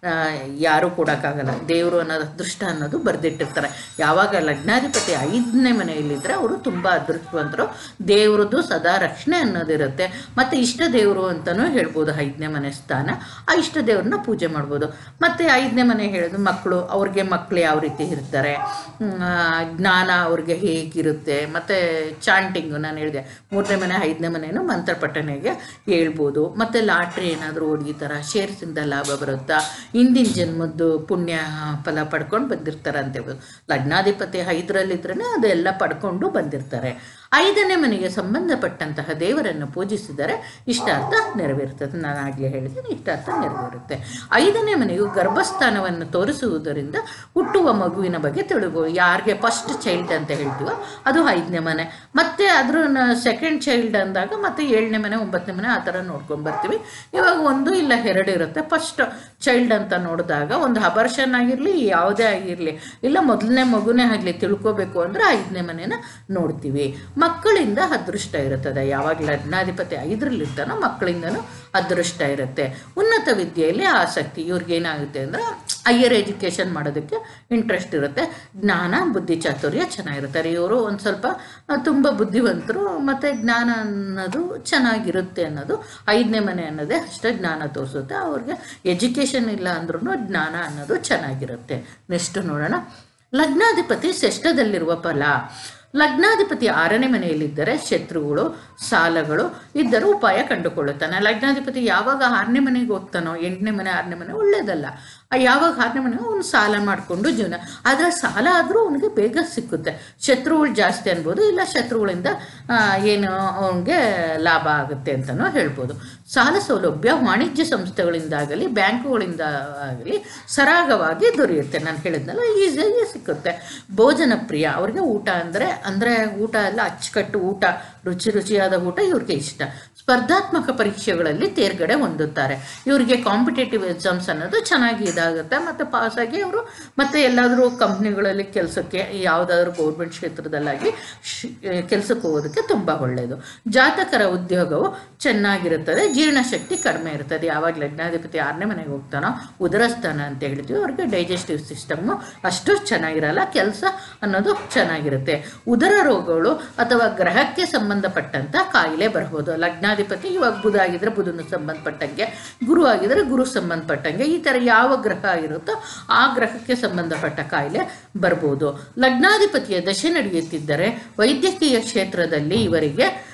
ಯಾರೂ ಕೊಡೋಕ್ಕಾಗಲ್ಲ ದೇವರು ಅನ್ನೋದು ಅದೃಷ್ಟ ಅನ್ನೋದು ಬರೆದಿಟ್ಟಿರ್ತಾರೆ ಯಾವಾಗ ಲಗ್ನಾಧಿಪತಿ ಐದನೇ ಮನೆಯಲ್ಲಿದ್ದರೆ ಅವರು ತುಂಬ ಅದೃಷ್ಟವಂತರು ದೇವ್ರದ್ದು ಸದಾ ರಕ್ಷಣೆ ಅನ್ನೋದಿರುತ್ತೆ ಮತ್ತು ಇಷ್ಟ ದೇವರು ಅಂತಲೂ ಹೇಳ್ಬೋದು ಐದನೇ ಮನೆ ಸ್ಥಾನ ಆ ಇಷ್ಟ ದೇವ್ರನ್ನ ಪೂಜೆ ಮಾಡ್ಬೋದು ಮತ್ತು ಐದನೇ ಮನೆ ಹೇಳೋದು ಮಕ್ಕಳು ಅವ್ರಿಗೆ ಮಕ್ಕಳು ಯಾವ ರೀತಿ ಇರ್ತಾರೆ ಹ್ಮ್, ಆ, ಜ್ಞಾನ ಅವ್ರಿಗೆ ಹೇಗಿರುತ್ತೆ ಮತ್ತು ಚಾಂಟಿಂಗು ನಾನು ಹೇಳಿದೆ ಮೂರನೇ ಮನೆ ಐದನೇ ಮನೆಯೂ ಮಂತ್ರಪಠನೆಗೆ ಹೇಳ್ಬೋದು ಮತ್ತು ಲಾಟ್ರಿ ಏನಾದರೂ ಹೊಡಿತಾರ ಶೇರ್ಸಿಂದ ಲಾಭ ಬರುತ್ತಾ ಹಿಂದಿನ ಜನ್ಮದ್ದು ಪುಣ್ಯ ಫಲ ಪಡ್ಕೊಂಡು ಬಂದಿರ್ತಾರೆ ಅಂತ ಹೇಳ್ಬೋದು ಲಗ್ನಾಧಿಪತಿ ಐದರಲ್ಲಿದ್ರೇ ಅದೆಲ್ಲ ಪಡ್ಕೊಂಡು ಬಂದಿರ್ತಾರೆ ಐದನೇ ಮನೆಗೆ ಸಂಬಂಧಪಟ್ಟಂತಹ ದೇವರನ್ನು ಪೂಜಿಸಿದರೆ ಇಷ್ಟಾರ್ಥ ನೆರವೇರುತ್ತದೆ ನಾನು ಆಗಲೇ ಹೇಳಿದ್ದೀನಿ ಇಷ್ಟಾರ್ಥ ನೆರವೇರುತ್ತೆ ಐದನೇ ಮನೆಯು ಗರ್ಭಸ್ಥಾನವನ್ನು ತೋರಿಸುವುದರಿಂದ ಹುಟ್ಟುವ ಮಗುವಿನ ಬಗ್ಗೆ ತಿಳಿಬೋದು ಯಾರಿಗೆ ಫಸ್ಟ್ ಚೈಲ್ಡ್ ಅಂತ ಹೇಳ್ತೀವೋ ಅದು ಐದನೇ ಮನೆ ಮತ್ತು ಅದ್ರ ಸೆಕೆಂಡ್ ಚೈಲ್ಡ್ ಅಂದಾಗ ಮತ್ತೆ ಏಳನೇ ಮನೆ ಒಂಬತ್ತನೇ ಮನೆ ಆ ಥರ ನೋಡ್ಕೊಂಡು ಬರ್ತೀವಿ ಇವಾಗ ಒಂದು ಇಲ್ಲ ಎರಡು ಇರುತ್ತೆ ಫಸ್ಟ್ ಚೈಲ್ಡ್ ಅಂತ ನೋಡಿದಾಗ ಒಂದು ಅಬರ್ಷನ್ ಆಗಿರಲಿ ಯಾವುದೇ ಆಗಿರಲಿ ಇಲ್ಲ ಮೊದಲನೇ ಮಗುನೇ ಆಗಲಿ ತಿಳ್ಕೊಬೇಕು ಅಂದರೆ ಐದನೇ ಮನೆನ ನೋಡ್ತೀವಿ ಮಕ್ಕಳಿಂದ ಅದೃಷ್ಟ ಇರುತ್ತದೆ ಯಾವಾಗ ಲಗ್ನಾಧಿಪತಿ ಐದರಲ್ಲಿರ್ತಾನೋ ಮಕ್ಕಳಿಂದನೂ ಅದೃಷ್ಟ ಇರುತ್ತೆ ಉನ್ನತ ವಿದ್ಯೆಯಲ್ಲಿ ಆಸಕ್ತಿ ಇವ್ರಿಗೆ ಏನಾಗುತ್ತೆ ಅಂದರೆ ಹೈಯರ್ ಎಜುಕೇಷನ್ ಮಾಡೋದಕ್ಕೆ ಇಂಟ್ರೆಸ್ಟ್ ಇರುತ್ತೆ ಜ್ಞಾನ ಬುದ್ಧಿ ಚಾತುರ್ಯ ಚೆನ್ನಾಗಿರ್ತಾರೆ ಇವರು ಒಂದು ಸ್ವಲ್ಪ ತುಂಬ ಬುದ್ಧಿವಂತರು ಮತ್ತು ಜ್ಞಾನ ಅನ್ನೋದು ಚೆನ್ನಾಗಿರುತ್ತೆ ಅನ್ನೋದು ಐದನೇ ಮನೆ ಅನ್ನೋದೇ ಅಷ್ಟೇ ಜ್ಞಾನ ತೋರಿಸುತ್ತೆ ಅವ್ರಿಗೆ ಎಜುಕೇಷನ್ ಇಲ್ಲ ಅಂದ್ರೂ ಜ್ಞಾನ ಅನ್ನೋದು ಚೆನ್ನಾಗಿರುತ್ತೆ ನೆಕ್ಸ್ಟ್ ನೋಡೋಣ ಲಗ್ನಾಧಿಪತಿ ಷಷ್ಠದಲ್ಲಿರುವ ಫಲ ಲಗ್ನಾಧಿಪತಿ ಆರನೇ ಮನೆಯಲ್ಲಿದ್ದರೆ ಶತ್ರುಗಳು ಸಾಲಗಳು ಇದ್ದರೂ ಉಪಾಯ ಕಂಡುಕೊಳ್ಳುತ್ತಾನೆ ಲಗ್ನಾಧಿಪತಿ ಯಾವಾಗ ಆರನೇ ಮನೆಗೆ ಹೋಗ್ತಾನೋ ಎಂಟನೇ ಮನೆ ಆರನೇ ಮನೆ ಒಳ್ಳೇದಲ್ಲ ಆ ಯಾವಾಗ ಆರನೇ ಮನೆ ಅವನು ಸಾಲ ಮಾಡಿಕೊಂಡು ಜೀವನ ಆದರೆ ಸಾಲ ಆದರೂ ಅವನಿಗೆ ಬೇಗ ಸಿಕ್ಕುತ್ತೆ ಶತ್ರುಗಳು ಜಾಸ್ತಿ ಅನ್ಬೋದು ಇಲ್ಲ ಶತ್ರುಗಳಿಂದ ಆ, ಏನು ಅವನಿಗೆ ಲಾಭ ಆಗುತ್ತೆ ಅಂತಲೂ ಹೇಳ್ಬೋದು ಸಾಲ ಸೌಲಭ್ಯ ವಾಣಿಜ್ಯ ಸಂಸ್ಥೆಗಳಿಂದಾಗಲಿ ಬ್ಯಾಂಕುಗಳಿಂದ ಆಗಲಿ ಸರಾಗವಾಗಿ ದೊರೆಯುತ್ತೆ ನಾನು ಹೇಳಿದ್ನಲ್ಲ ಈಸಿಯಾಗಿ ಸಿಕ್ಕುತ್ತೆ ಭೋಜನ ಪ್ರಿಯ ಅವ್ರಿಗೆ ಊಟ ಅಂದರೆ ಅಂದರೆ ಊಟ ಎಲ್ಲ ಅಚ್ಚುಕಟ್ಟು ಊಟ ರುಚಿ ರುಚಿಯಾದ ಊಟ ಇವ್ರಿಗೆ ಇಷ್ಟ ಸ್ಪರ್ಧಾತ್ಮಕ ಪರೀಕ್ಷೆಗಳಲ್ಲಿ ತೇರ್ಗಡೆ ಹೊಂದುತ್ತಾರೆ ಇವರಿಗೆ ಕಾಂಪಿಟೇಟಿವ್ ಎಕ್ಸಾಮ್ಸ್ ಅನ್ನೋದು ಚೆನ್ನಾಗಿ ಇದಾಗುತ್ತೆ ಮತ್ತು ಪಾಸಾಗಿ ಅವರು ಮತ್ತೆ ಎಲ್ಲಾದರೂ ಕಂಪ್ನಿಗಳಲ್ಲಿ ಕೆಲಸಕ್ಕೆ ಯಾವುದಾದ್ರೂ ಗೌರ್ಮೆಂಟ್ ಕ್ಷೇತ್ರದಲ್ಲಾಗಿ ಕೆಲಸಕ್ಕೆ ಹೋಗೋದಕ್ಕೆ ತುಂಬ ಒಳ್ಳೆಯದು ಜಾತಕರ ಉದ್ಯೋಗವು ಚೆನ್ನಾಗಿರುತ್ತದೆ ಜೀರ್ಣಶಕ್ತಿ ಕಡಿಮೆ ಇರ್ತದೆ ಯಾವಾಗ ಲಗ್ನಾಧಿಪತಿ ಆರನೇ ಮನೆಗೆ ಹೋಗ್ತಾನೋ ಉದರಸ್ಥಾನ ಅಂತ ಹೇಳ್ತೀವಿ ಅವ್ರಿಗೆ ಡೈಜೆಸ್ಟಿವ್ ಸಿಸ್ಟಮ್ಮು ಅಷ್ಟು ಚೆನ್ನಾಗಿರಲ್ಲ ಕೆಲಸ ಅನ್ನೋದು ಚೆನ್ನಾಗಿರುತ್ತೆ ಉದರ ರೋಗಗಳು ಅಥವಾ ಗ್ರಹಕ್ಕೆ ಸಂಬಂಧಪಟ್ಟಂತ ಕಾಯಿಲೆ ಬರಬಹುದು ಲಗ್ನಾಧಿಪತಿ ಇವಾಗ ಬುಧ ಆಗಿದ್ರೆ ಬುಧನ ಸಂಬಂಧಪಟ್ಟಂಗೆ ಗುರು ಆಗಿದ್ರೆ ಗುರು ಸಂಬಂಧಪಟ್ಟಂಗೆ ಈ ಥರ ಯಾವ ಗ್ರಹ ಇರುತ್ತೋ ಆ ಗ್ರಹಕ್ಕೆ ಸಂಬಂಧಪಟ್ಟ ಕಾಯಿಲೆ ಬರ್ಬೋದು ಲಗ್ನಾಧಿಪತಿಯ ದಶೆ ನಡೆಯುತ್ತಿದ್ದರೆ ವೈದ್ಯಕೀಯ ಕ್ಷೇತ್ರದಲ್ಲಿ ಇವರಿಗೆ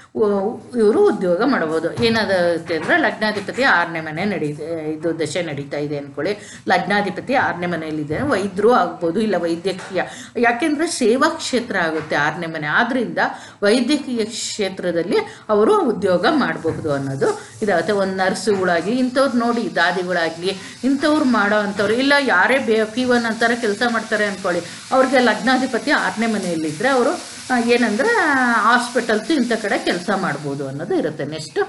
ಇವರು ಉದ್ಯೋಗ ಮಾಡಬಹುದು ಏನಾಗುತ್ತೆ ಅಂದರೆ ಲಗ್ನಾಧಿಪತಿ ಆರನೇ ಮನೆ ನಡೀತೆ ಇದು ದಶೆ ನಡೀತಾ ಇದೆ ಅಂದ್ಕೊಳ್ಳಿ ಲಗ್ನಾಧಿಪತಿ ಆರನೇ ಮನೆಯಲ್ಲಿದೆ ವೈದ್ಯರು ಆಗ್ಬೋದು ಇಲ್ಲ ವೈದ್ಯಕೀಯ ಯಾಕೆಂದರೆ ಸೇವಾ ಕ್ಷೇತ್ರ ಆಗುತ್ತೆ ಆರನೇ ಮನೆ ಆದ್ದರಿಂದ ವೈದ್ಯಕೀಯ ಕ್ಷೇತ್ರದಲ್ಲಿ ಅವರು ಉದ್ಯೋಗ ಮಾಡಬಹುದು ಅನ್ನೋದು ಇದಾಗುತ್ತೆ ಒಂದು ನರ್ಸುಗಳಾಗಿ ಇಂಥವ್ರು ನೋಡಿ ದಾದಿಗಳಾಗಲಿ ಇಂಥವ್ರು ಮಾಡೋ ಅಂಥವ್ರು ಇಲ್ಲ ಯಾರೇ ಬೇ ಪಿ ಒನ್ ಅಂತಾರೆ ಕೆಲಸ ಮಾಡ್ತಾರೆ ಅಂದ್ಕೊಳ್ಳಿ ಅವ್ರಿಗೆ ಲಗ್ನಾಧಿಪತಿ ಆರನೇ ಮನೆಯಲ್ಲಿದ್ದರೆ ಅವರು ಏನಂದ್ರೆ ಹಾಸ್ಪಿಟಲ್ಸು ಇಂಥ ಕಡೆ ಕೆಲಸ ಮಾಡ್ಬೋದು ಅನ್ನೋದು ಇರುತ್ತೆ ನೆಕ್ಸ್ಟ್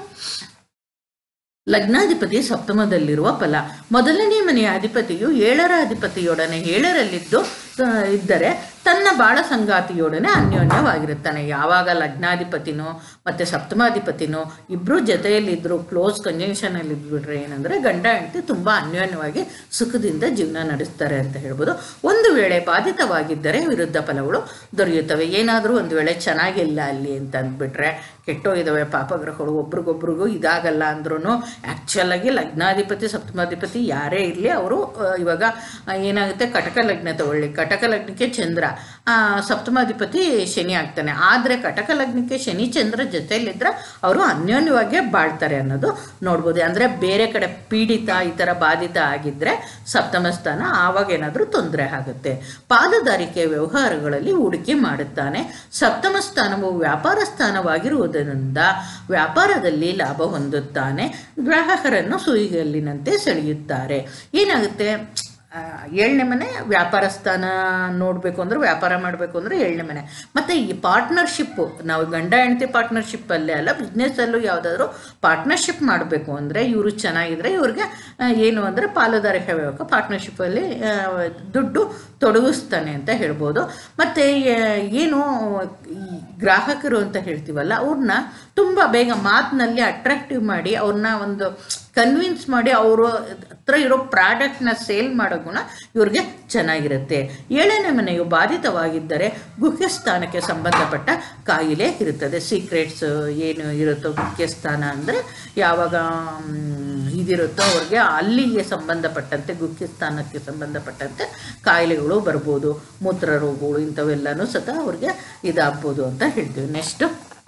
ಲಗ್ನಾಧಿಪತಿ ಸಪ್ತಮದಲ್ಲಿರುವ ಫಲ ಮೊದಲನೇ ಮನೆಯ ಅಧಿಪತಿಯು ಏಳರ ಅಧಿಪತಿಯೊಡನೆ ಏಳರಲ್ಲಿದ್ದು ಆ, ಇದ್ದರೆ ತನ್ನ ಬಾಳ ಸಂಗಾತಿಯೊಡನೆ ಅನ್ಯೋನ್ಯವಾಗಿರುತ್ತಾನೆ ಯಾವಾಗ ಲಗ್ನಾಧಿಪತಿನೋ ಮತ್ತು ಸಪ್ತಮಾಧಿಪತಿನೋ ಇಬ್ಬರು ಜೊತೆಯಲ್ಲಿದ್ದರು ಕ್ಲೋಸ್ ಕಂಜಂಕ್ಷನಲ್ಲಿ ಇದ್ಬಿಟ್ರೆ ಏನಂದರೆ ಗಂಡ ಹೆಂಡತಿ ತುಂಬ ಅನ್ಯೋನ್ಯವಾಗಿ ಸುಖದಿಂದ ಜೀವನ ನಡೆಸ್ತಾರೆ ಅಂತ ಹೇಳ್ಬೋದು ಒಂದು ವೇಳೆ ಬಾಧಿತವಾಗಿದ್ದರೆ ವಿರುದ್ಧ ಫಲಗಳು ದೊರೆಯುತ್ತವೆ ಏನಾದರೂ ಒಂದು ವೇಳೆ ಚೆನ್ನಾಗಿಲ್ಲ ಅಲ್ಲಿ ಅಂತ ಅಂದ್ಬಿಟ್ರೆ ಕೆಟ್ಟೋಗಿದ್ದಾವೆ ಪಾಪಗ್ರಹಗಳು ಒಬ್ರಿಗೊಬ್ರಿಗೂ ಇದಾಗಲ್ಲ ಅಂದ್ರೂ ಆ್ಯಕ್ಚುಲಾಗಿ ಲಗ್ನಾಧಿಪತಿ ಸಪ್ತಮಾಧಿಪತಿ ಯಾರೇ ಇರಲಿ ಅವರು ಇವಾಗ ಆ, ಏನಾಗುತ್ತೆ ಕಟಕ ಲಗ್ನ ತಗೊಳ್ಳಿ ಕಟಕ ಲಗ್ನಕ್ಕೆ ಚಂದ್ರ ಆ, ಸಪ್ತಮಾಧಿಪತಿ ಶನಿ ಆಗ್ತಾನೆ ಆದರೆ ಕಟಕ ಲಗ್ನಕ್ಕೆ ಶನಿ ಚಂದ್ರ ಜೊತೆಯಲ್ಲಿದ್ದರೆ ಅವರು ಅನ್ಯೋನ್ಯವಾಗಿ ಬಾಳ್ತಾರೆ ಅನ್ನೋದು ನೋಡ್ಬೋದು ಅಂದರೆ ಬೇರೆ ಕಡೆ ಪೀಡಿತ ಈ ಥರ ಬಾಧಿತ ಆಗಿದ್ದರೆ ಸಪ್ತಮ ಸ್ಥಾನ ಆವಾಗ ಏನಾದರೂ ತೊಂದರೆ ಆಗುತ್ತೆ ಪಾಲುದಾರಿಕೆ ವ್ಯವಹಾರಗಳಲ್ಲಿ ಹೂಡಿಕೆ ಮಾಡುತ್ತಾನೆ ಸಪ್ತಮ ಸ್ಥಾನವು ವ್ಯಾಪಾರ ಸ್ಥಾನವಾಗಿರುವುದರಿಂದ ವ್ಯಾಪಾರದಲ್ಲಿ ಲಾಭ ಹೊಂದುತ್ತಾನೆ ಗ್ರಾಹಕರನ್ನು ಸುಯಿಗಲ್ಲಿನಂತೆ ಸೆಳೆಯುತ್ತಾರೆ ಏನಾಗುತ್ತೆ ಆ, ಏಳನೇ ಮನೆ ವ್ಯಾಪಾರ ಸ್ಥಾನ ನೋಡಬೇಕು ಅಂದ್ರೆ ವ್ಯಾಪಾರ ಮಾಡಬೇಕು ಅಂದರೆ ಏಳನೇ ಮನೆ ಮತ್ತು ಈ ಪಾರ್ಟ್ನರ್ಶಿಪ್ಪು ನಾವು ಗಂಡ ಹೆಂಡತಿ ಪಾರ್ಟ್ನರ್ಶಿಪ್ಪಲ್ಲೇ ಅಲ್ಲ ಬಿಸ್ನೆಸ್ಸಲ್ಲೂ ಯಾವುದಾದ್ರೂ ಪಾರ್ಟ್ನರ್ಶಿಪ್ ಮಾಡಬೇಕು ಅಂದರೆ ಇವರು ಚೆನ್ನಾಗಿದ್ರೆ ಇವ್ರಿಗೆ ಆ, ಏನು ಅಂದರೆ ಪಾಲುದಾರಿಕೆ ವ್ಯವಹಾರ ಪಾರ್ಟ್ನರ್ಶಿಪ್ಪಲ್ಲಿ ಆ, ದುಡ್ಡು ತೊಡಗಿಸ್ತಾನೆ ಅಂತ ಹೇಳ್ಬೋದು ಮತ್ತು ಏನು ಈ ಗ್ರಾಹಕರು ಅಂತ ಹೇಳ್ತೀವಲ್ಲ ಅವ್ರನ್ನ ತುಂಬ ಬೇಗ ಮಾತಿನಲ್ಲಿ ಅಟ್ರಾಕ್ಟಿವ್ ಮಾಡಿ ಅವ್ರನ್ನ ಒಂದು ಕನ್ವಿನ್ಸ್ ಮಾಡಿ ಅವರು ಹತ್ರ ಇರೋ ಪ್ರಾಡಕ್ಟ್ನ ಸೇಲ್ ಮಾಡೋ ಗುಣ ಇವ್ರಿಗೆ ಚೆನ್ನಾಗಿರುತ್ತೆ ಏಳನೇ ಮನೆಯು ಬಾಧಿತವಾಗಿದ್ದರೆ ಗುಹ್ಯ ಸ್ಥಾನಕ್ಕೆ ಸಂಬಂಧಪಟ್ಟ ಕಾಯಿಲೆ ಇರುತ್ತದೆ ಸೀಕ್ರೆಟ್ಸ್ ಏನು ಇರುತ್ತೋ ಗುಹ್ಯ ಸ್ಥಾನ ಅಂದರೆ ಯಾವಾಗ ಮ್, ಇದಿರುತ್ತೋ ಅವ್ರಿಗೆ ಅಲ್ಲಿಗೆ ಸಂಬಂಧಪಟ್ಟಂತೆ ಗುಹ್ಯ ಸ್ಥಾನಕ್ಕೆ ಸಂಬಂಧಪಟ್ಟಂತೆ ಕಾಯಿಲೆಗಳು ಬರ್ಬೋದು ಮೂತ್ರ ರೋಗಗಳು ಇಂಥವೆಲ್ಲನೂ ಸತ ಅವ್ರಿಗೆ ಇದಾಗ್ಬೋದು ಅಂತ ಹೇಳ್ತೀವಿ ನೆಕ್ಸ್ಟು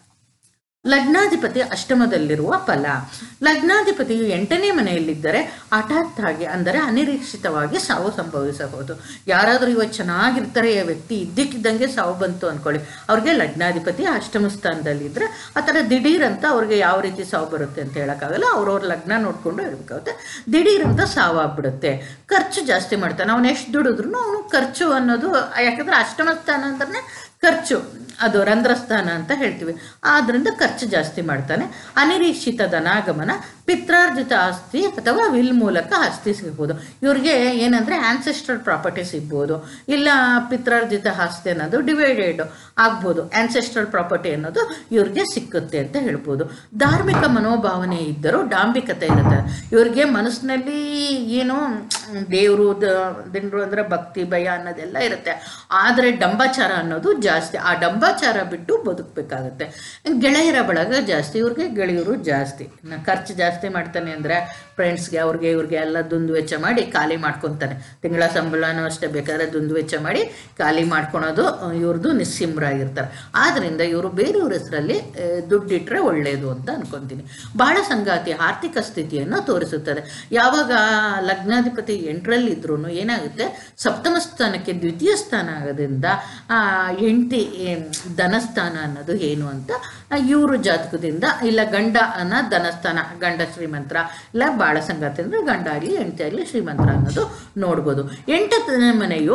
ಲಗ್ನಾಧಿಪತಿ ಅಷ್ಟಮದಲ್ಲಿರುವ ಫಲ ಲಗ್ನಾಧಿಪತಿಯು ಎಂಟನೇ ಮನೆಯಲ್ಲಿದ್ದರೆ ಹಠಾತ್ ಆಗಿ ಅಂದರೆ ಅನಿರೀಕ್ಷಿತವಾಗಿ ಸಾವು ಸಂಭವಿಸಬಹುದು ಯಾರಾದರೂ ಇವತ್ತು ಚೆನ್ನಾಗಿರ್ತಾರೆ ಈ ವ್ಯಕ್ತಿ ಇದ್ದಕ್ಕಿದ್ದಂಗೆ ಸಾವು ಬಂತು ಅಂದ್ಕೊಳ್ಳಿ ಅವ್ರಿಗೆ ಲಗ್ನಾಧಿಪತಿ ಅಷ್ಟಮ ಸ್ಥಾನದಲ್ಲಿದ್ದರೆ ಆ ಥರ ದಿಢೀರ್ ಅಂತ ಅವ್ರಿಗೆ ಯಾವ ರೀತಿ ಸಾವು ಬರುತ್ತೆ ಅಂತ ಹೇಳೋಕ್ಕಾಗಲ್ಲ ಅವ್ರವ್ರ ಲಗ್ನ ನೋಡಿಕೊಂಡು ಇರಬೇಕಾಗುತ್ತೆ ದಿಢೀರ್ ಅಂತ ಸಾವಾಗ್ಬಿಡುತ್ತೆ ಖರ್ಚು ಜಾಸ್ತಿ ಮಾಡ್ತಾನೆ ಅವನು ಎಷ್ಟು ದುಡಿದ್ರು ಅವನು ಖರ್ಚು ಅನ್ನೋದು ಯಾಕಂದರೆ ಅಷ್ಟಮ ಸ್ಥಾನ ಅಂದ್ರೆ ಖರ್ಚು ಅದು ರಂಧ್ರಸ್ಥಾನ ಅಂತ ಹೇಳ್ತೀವಿ ಆದ್ದರಿಂದ ಖರ್ಚು ಜಾಸ್ತಿ ಮಾಡ್ತಾನೆ ಅನಿರೀಕ್ಷಿತ ಧನಾಗಮನ ಪಿತ್ರಾರ್ಜಿತ ಆಸ್ತಿ ಅಥವಾ ವಿಲ್ ಮೂಲಕ ಆಸ್ತಿ ಸಿಗ್ಬೋದು ಇವ್ರಿಗೆ ಏನಂದರೆ ಆನ್ಸೆಸ್ಟ್ರಲ್ ಪ್ರಾಪರ್ಟಿ ಸಿಗ್ಬೋದು ಇಲ್ಲ ಪಿತ್ರಾರ್ಜಿತ ಆಸ್ತಿ ಅನ್ನೋದು ಡಿವೈಡೆಡ್ ಆಗ್ಬೋದು ಆನ್ಸೆಸ್ಟ್ರಲ್ ಪ್ರಾಪರ್ಟಿ ಅನ್ನೋದು ಇವ್ರಿಗೆ ಸಿಕ್ಕುತ್ತೆ ಅಂತ ಹೇಳ್ಬೋದು ಧಾರ್ಮಿಕ ಮನೋಭಾವನೆ ಇದ್ದರೂ ಡಾಂಬಿಕತೆ ಇರುತ್ತೆ ಇವ್ರಿಗೆ ಮನಸ್ಸಿನಲ್ಲಿ ಏನು ದೇವರು ದಿಂಡ್ರು ಅಂದರೆ ಭಕ್ತಿ ಭಯ ಅನ್ನೋದೆಲ್ಲ ಇರುತ್ತೆ ಆದರೆ ಡಂಬಾಚಾರ ಅನ್ನೋದು ಜಾಸ್ತಿ ಆ ಡಂಬಾಚಾರ ಬಿಟ್ಟು ಬದುಕಬೇಕಾಗತ್ತೆ ಗೆಳೆಯರ ಬಳಗ ಜಾಸ್ತಿ ಇವ್ರಿಗೆ ಗೆಳೆಯರು ಜಾಸ್ತಿ ಇನ್ನು ಖರ್ಚು ಜಾಸ್ತಿ ಮಾಡ್ತಾನೆ ಅಂದರೆ ಫ್ರೆಂಡ್ಸ್ಗೆ ಅವ್ರಿಗೆ ಇವ್ರಿಗೆ ಎಲ್ಲ ದುಂದು ವೆಚ್ಚ ಮಾಡಿ ಖಾಲಿ ಮಾಡ್ಕೊತಾನೆ ತಿಂಗಳ ಸಂಬಳನೂ ಅಷ್ಟೇ ಬೇಕಾದ್ರೆ ದುಂದು ವೆಚ್ಚ ಮಾಡಿ ಖಾಲಿ ಮಾಡ್ಕೊಳೋದು ಇವ್ರದ್ದು ನಿಸ್ಸಿಮ್ರಾಗಿರ್ತಾರೆ ಆದ್ದರಿಂದ ಇವರು ಬೇರೆಯವ್ರ ಹೆಸರಲ್ಲಿ ಆ, ದುಡ್ಡಿಟ್ರೆ ಒಳ್ಳೆಯದು ಅಂತ ಅನ್ಕೊತೀನಿ ಬಾಳ ಸಂಗಾತಿ ಆರ್ಥಿಕ ಸ್ಥಿತಿಯನ್ನು ತೋರಿಸುತ್ತದೆ ಯಾವಾಗ ಲಗ್ನಾಧಿಪತಿ ಎಂಟರಲ್ಲಿದ್ರೂ ಏನಾಗುತ್ತೆ ಸಪ್ತಮ ಸ್ಥಾನಕ್ಕೆ ದ್ವಿತೀಯ ಸ್ಥಾನ ಆಗೋದ್ರಿಂದ ಆ, ಹೆಂಡತಿ ಏನ್, ಧನಸ್ಥಾನ ಅನ್ನೋದು ಏನು ಅಂತ ಇವರು ಜಾತಕದಿಂದ ಇಲ್ಲ ಗಂಡ ಅನ್ನೋ ಧನಸ್ಥಾನ ಗಂಡ ಶ್ರೀಮಂತರ ಇಲ್ಲ ಬಾಳ ಸಂಗಾತಿ ಅಂದರೆ ಗಂಡ ಆಗಲಿ ಹೆಂಡತಿ ಆಗಲಿ ಶ್ರೀಮಂತರ ಅನ್ನೋದು ನೋಡ್ಬೋದು ಎಂಟನೇ ಮನೆಯು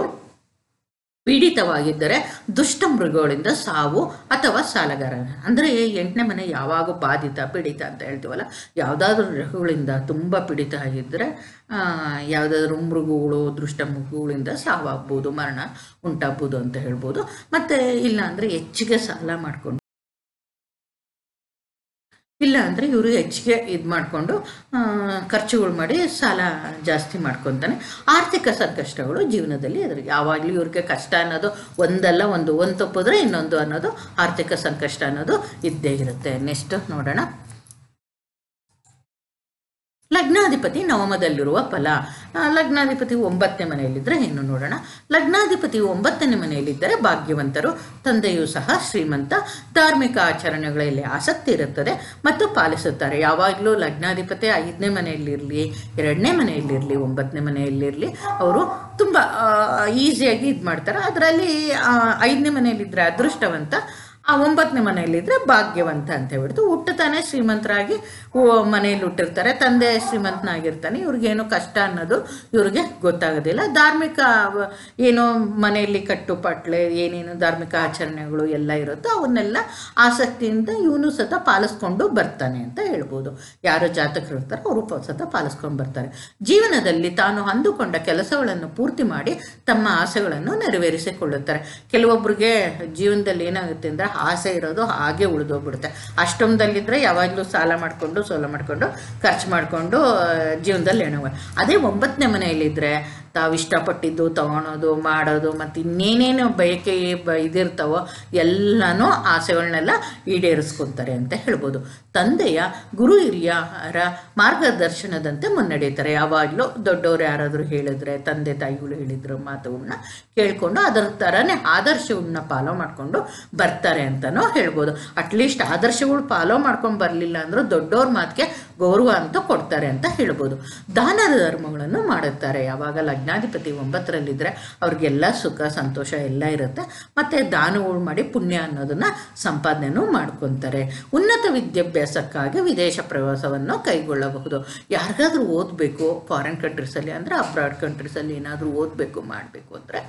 ಪೀಡಿತವಾಗಿದ್ದರೆ ದುಷ್ಟ ಮೃಗಗಳಿಂದ ಸಾವು ಅಥವಾ ಸಾಲಗಾರ ಅಂದರೆ ಎಂಟನೇ ಮನೆ ಯಾವಾಗ ಬಾಧಿತ ಪೀಡಿತ ಅಂತ ಹೇಳ್ತೀವಲ್ಲ ಯಾವುದಾದ್ರೂ ಗ್ರಹಗಳಿಂದ ತುಂಬ ಪೀಡಿತ ಆಗಿದ್ದರೆ ಯಾವುದಾದ್ರೂ ಮೃಗಗಳು ದುಷ್ಟ ಮೃಗಗಳಿಂದ ಸಾವಾಗ್ಬೋದು ಮರಣ ಉಂಟಾಗ್ಬೋದು ಅಂತ ಹೇಳ್ಬೋದು ಮತ್ತು ಇಲ್ಲ ಅಂದರೆ ಹೆಚ್ಚಿಗೆ ಸಾಲ ಮಾಡಿಕೊಂಡು ಇಲ್ಲ ಅಂದರೆ ಇವರು ಹೆಚ್ಚಿಗೆ ಇದು ಮಾಡಿಕೊಂಡು ಖರ್ಚುಗಳು ಮಾಡಿ ಸಾಲ ಜಾಸ್ತಿ ಮಾಡ್ಕೊತಾನೆ ಆರ್ಥಿಕ ಸಂಕಷ್ಟಗಳು ಜೀವನದಲ್ಲಿ ಎದುರಿಗೆ ಯಾವಾಗಲೂ ಇವ್ರಿಗೆ ಕಷ್ಟ ಅನ್ನೋದು ಒಂದಲ್ಲ ಒಂದು ಒಂದು ತಪ್ಪಿದ್ರೆ ಇನ್ನೊಂದು ಅನ್ನೋದು ಆರ್ಥಿಕ ಸಂಕಷ್ಟ ಅನ್ನೋದು ಇದ್ದೇ ಇರುತ್ತೆ ನೆಕ್ಸ್ಟ್ ನೋಡೋಣ ಲಗ್ನಾಧಿಪತಿ ನವಮದಲ್ಲಿರುವ ಫಲ ಆ, ಲಗ್ನಾಧಿಪತಿ ಒಂಬತ್ತನೇ ಮನೆಯಲ್ಲಿದ್ದರೆ ಏನು ನೋಡೋಣ ಲಗ್ನಾಧಿಪತಿ ಒಂಬತ್ತನೇ ಮನೆಯಲ್ಲಿದ್ದರೆ ಭಾಗ್ಯವಂತರು ತಂದೆಯೂ ಸಹ ಶ್ರೀಮಂತ ಧಾರ್ಮಿಕ ಆಚರಣೆಗಳಲ್ಲಿ ಆಸಕ್ತಿ ಇರುತ್ತದೆ ಮತ್ತು ಪಾಲಿಸುತ್ತಾರೆ ಯಾವಾಗಲೂ ಲಗ್ನಾಧಿಪತಿ ಐದನೇ ಮನೆಯಲ್ಲಿರಲಿ ಎರಡನೇ ಮನೆಯಲ್ಲಿರಲಿ ಒಂಬತ್ತನೇ ಮನೆಯಲ್ಲಿರಲಿ ಅವರು ತುಂಬ ಈಸಿಯಾಗಿ ಇದು ಮಾಡ್ತಾರೆ ಅದರಲ್ಲಿ ಐದನೇ ಮನೆಯಲ್ಲಿದ್ದರೆ ಅದೃಷ್ಟವಂತ ಆ ಒಂಬತ್ತನೇ ಮನೆಯಲ್ಲಿದ್ದರೆ ಭಾಗ್ಯವಂತ ಅಂತ ಹೇಳ್ಬಿಟ್ಟು ಹುಟ್ಟುತ್ತಾನೆ ಶ್ರೀಮಂತರಾಗಿ ಓ- ಮನೆಯಲ್ಲಿ ಹುಟ್ಟಿರ್ತಾರೆ ತಂದೆ ಶ್ರೀಮಂತನಾಗಿರ್ತಾನೆ ಇವ್ರಿಗೇನು ಕಷ್ಟ ಅನ್ನೋದು ಇವ್ರಿಗೆ ಗೊತ್ತಾಗೋದಿಲ್ಲ ಧಾರ್ಮಿಕ ವ- ಏನೋ ಮನೆಯಲ್ಲಿ ಕಟ್ಟುಪಾಟ್ಲೆ ಏನೇನು ಧಾರ್ಮಿಕ ಆಚರಣೆಗಳು ಎಲ್ಲ ಇರುತ್ತೋ ಅವನ್ನೆಲ್ಲ ಆಸಕ್ತಿಯಿಂದ ಇವನು ಸತ ಪಾಲಿಸ್ಕೊಂಡು ಬರ್ತಾನೆ ಅಂತ ಹೇಳ್ಬೋದು ಯಾರು ಜಾತಕರು ಇರ್ತಾರೋ ಅವರು ಪ- ಸತ ಪಾಲಿಸ್ಕೊಂಡು ಬರ್ತಾರೆ ಜೀವನದಲ್ಲಿ ತಾನು ಅಂದುಕೊಂಡ ಕೆಲಸಗಳನ್ನು ಪೂರ್ತಿ ಮಾಡಿ ತಮ್ಮ ಆಸೆಗಳನ್ನು ನೆರವೇರಿಸಿಕೊಳ್ಳುತ್ತಾರೆ ಕೆಲವೊಬ್ಬರಿಗೆ ಜೀವನದಲ್ಲಿ ಏನಾಗುತ್ತೆ ಅಂದರೆ ಆಸೆ ಇರೋದು ಹಾಗೆ ಉಳಿದೋಗ್ಬಿಡುತ್ತೆ ಅಷ್ಟೊಂದಲ್ಲಿದ್ದರೆ ಯಾವಾಗಲೂ ಸಾಲ ಮಾಡಿಕೊಂಡು ಸೋಲ ಮಾಡಿಕೊಂಡು ಖರ್ಚು ಮಾಡಿಕೊಂಡು ಜೀವನದಲ್ಲಿ ಎಣುವ ಅದೇ ಒಂಬತ್ತನೇ ಮನೆಯಲ್ಲಿದ್ದರೆ ತಾವು ಇಷ್ಟಪಟ್ಟಿದ್ದು ತಗೊಳೋದು ಮಾಡೋದು ಮತ್ತು ಇನ್ನೇನೇನು ಬಯಕೆ ಬ ಇದಿರ್ತಾವೋ ಎಲ್ಲನೂ ಆಸೆಗಳನ್ನೆಲ್ಲ ಈಡೇರಿಸ್ಕೊತಾರೆ ಅಂತ ಹೇಳ್ಬೋದು ತಂದೆಯ ಗುರು ಹಿರಿಯರ ಮಾರ್ಗದರ್ಶನದಂತೆ ಮುನ್ನಡೆಯುತ್ತಾರೆ ಯಾವಾಗಲೂ ದೊಡ್ಡವರು ಯಾರಾದರೂ ಹೇಳಿದ್ರೆ ತಂದೆ ತಾಯಿಗಳು ಹೇಳಿದ್ರು ಮಾತುಗಳನ್ನ ಕೇಳಿಕೊಂಡು ಅದರ ಥರನೇ ಆದರ್ಶಗಳನ್ನ ಫಾಲೋ ಮಾಡಿಕೊಂಡು ಬರ್ತಾರೆ ಅಂತಲೂ ಹೇಳ್ಬೋದು ಅಟ್ಲೀಸ್ಟ್ ಆದರ್ಶಗಳು ಫಾಲೋ ಮಾಡ್ಕೊಂಡು ಬರಲಿಲ್ಲ ಅಂದರೂ ದೊಡ್ಡವ್ರ ಮಾತಿಗೆ ಗೌರವ ಅಂತ ಕೊಡ್ತಾರೆ ಅಂತ ಹೇಳ್ಬೋದು ದಾನ ಧರ್ಮಗಳನ್ನು ಮಾಡುತ್ತಾರೆ ಯಾವಾಗ ಲಗ್ನಾಧಿಪತಿ ಒಂಬತ್ತರಲ್ಲಿದ್ದರೆ ಅವ್ರಿಗೆಲ್ಲ ಸುಖ ಸಂತೋಷ ಎಲ್ಲ ಇರುತ್ತೆ ಮತ್ತು ದಾನಗಳು ಮಾಡಿ ಪುಣ್ಯ ಅನ್ನೋದನ್ನು ಸಂಪಾದನೆನೂ ಮಾಡ್ಕೊತಾರೆ ಉನ್ನತ ವಿದ್ಯಾಭ್ಯಾಸಕ್ಕಾಗಿ ವಿದೇಶ ಪ್ರವಾಸವನ್ನು ಕೈಗೊಳ್ಳಬಹುದು ಯಾರಿಗಾದ್ರೂ ಓದಬೇಕು ಫಾರಿನ್ ಕಂಟ್ರೀಸಲ್ಲಿ ಅಂದರೆ ಅಬ್ರಾಡ್ ಕಂಟ್ರೀಸಲ್ಲಿ ಏನಾದರೂ ಓದಬೇಕು ಮಾಡಬೇಕು ಅಂದರೆ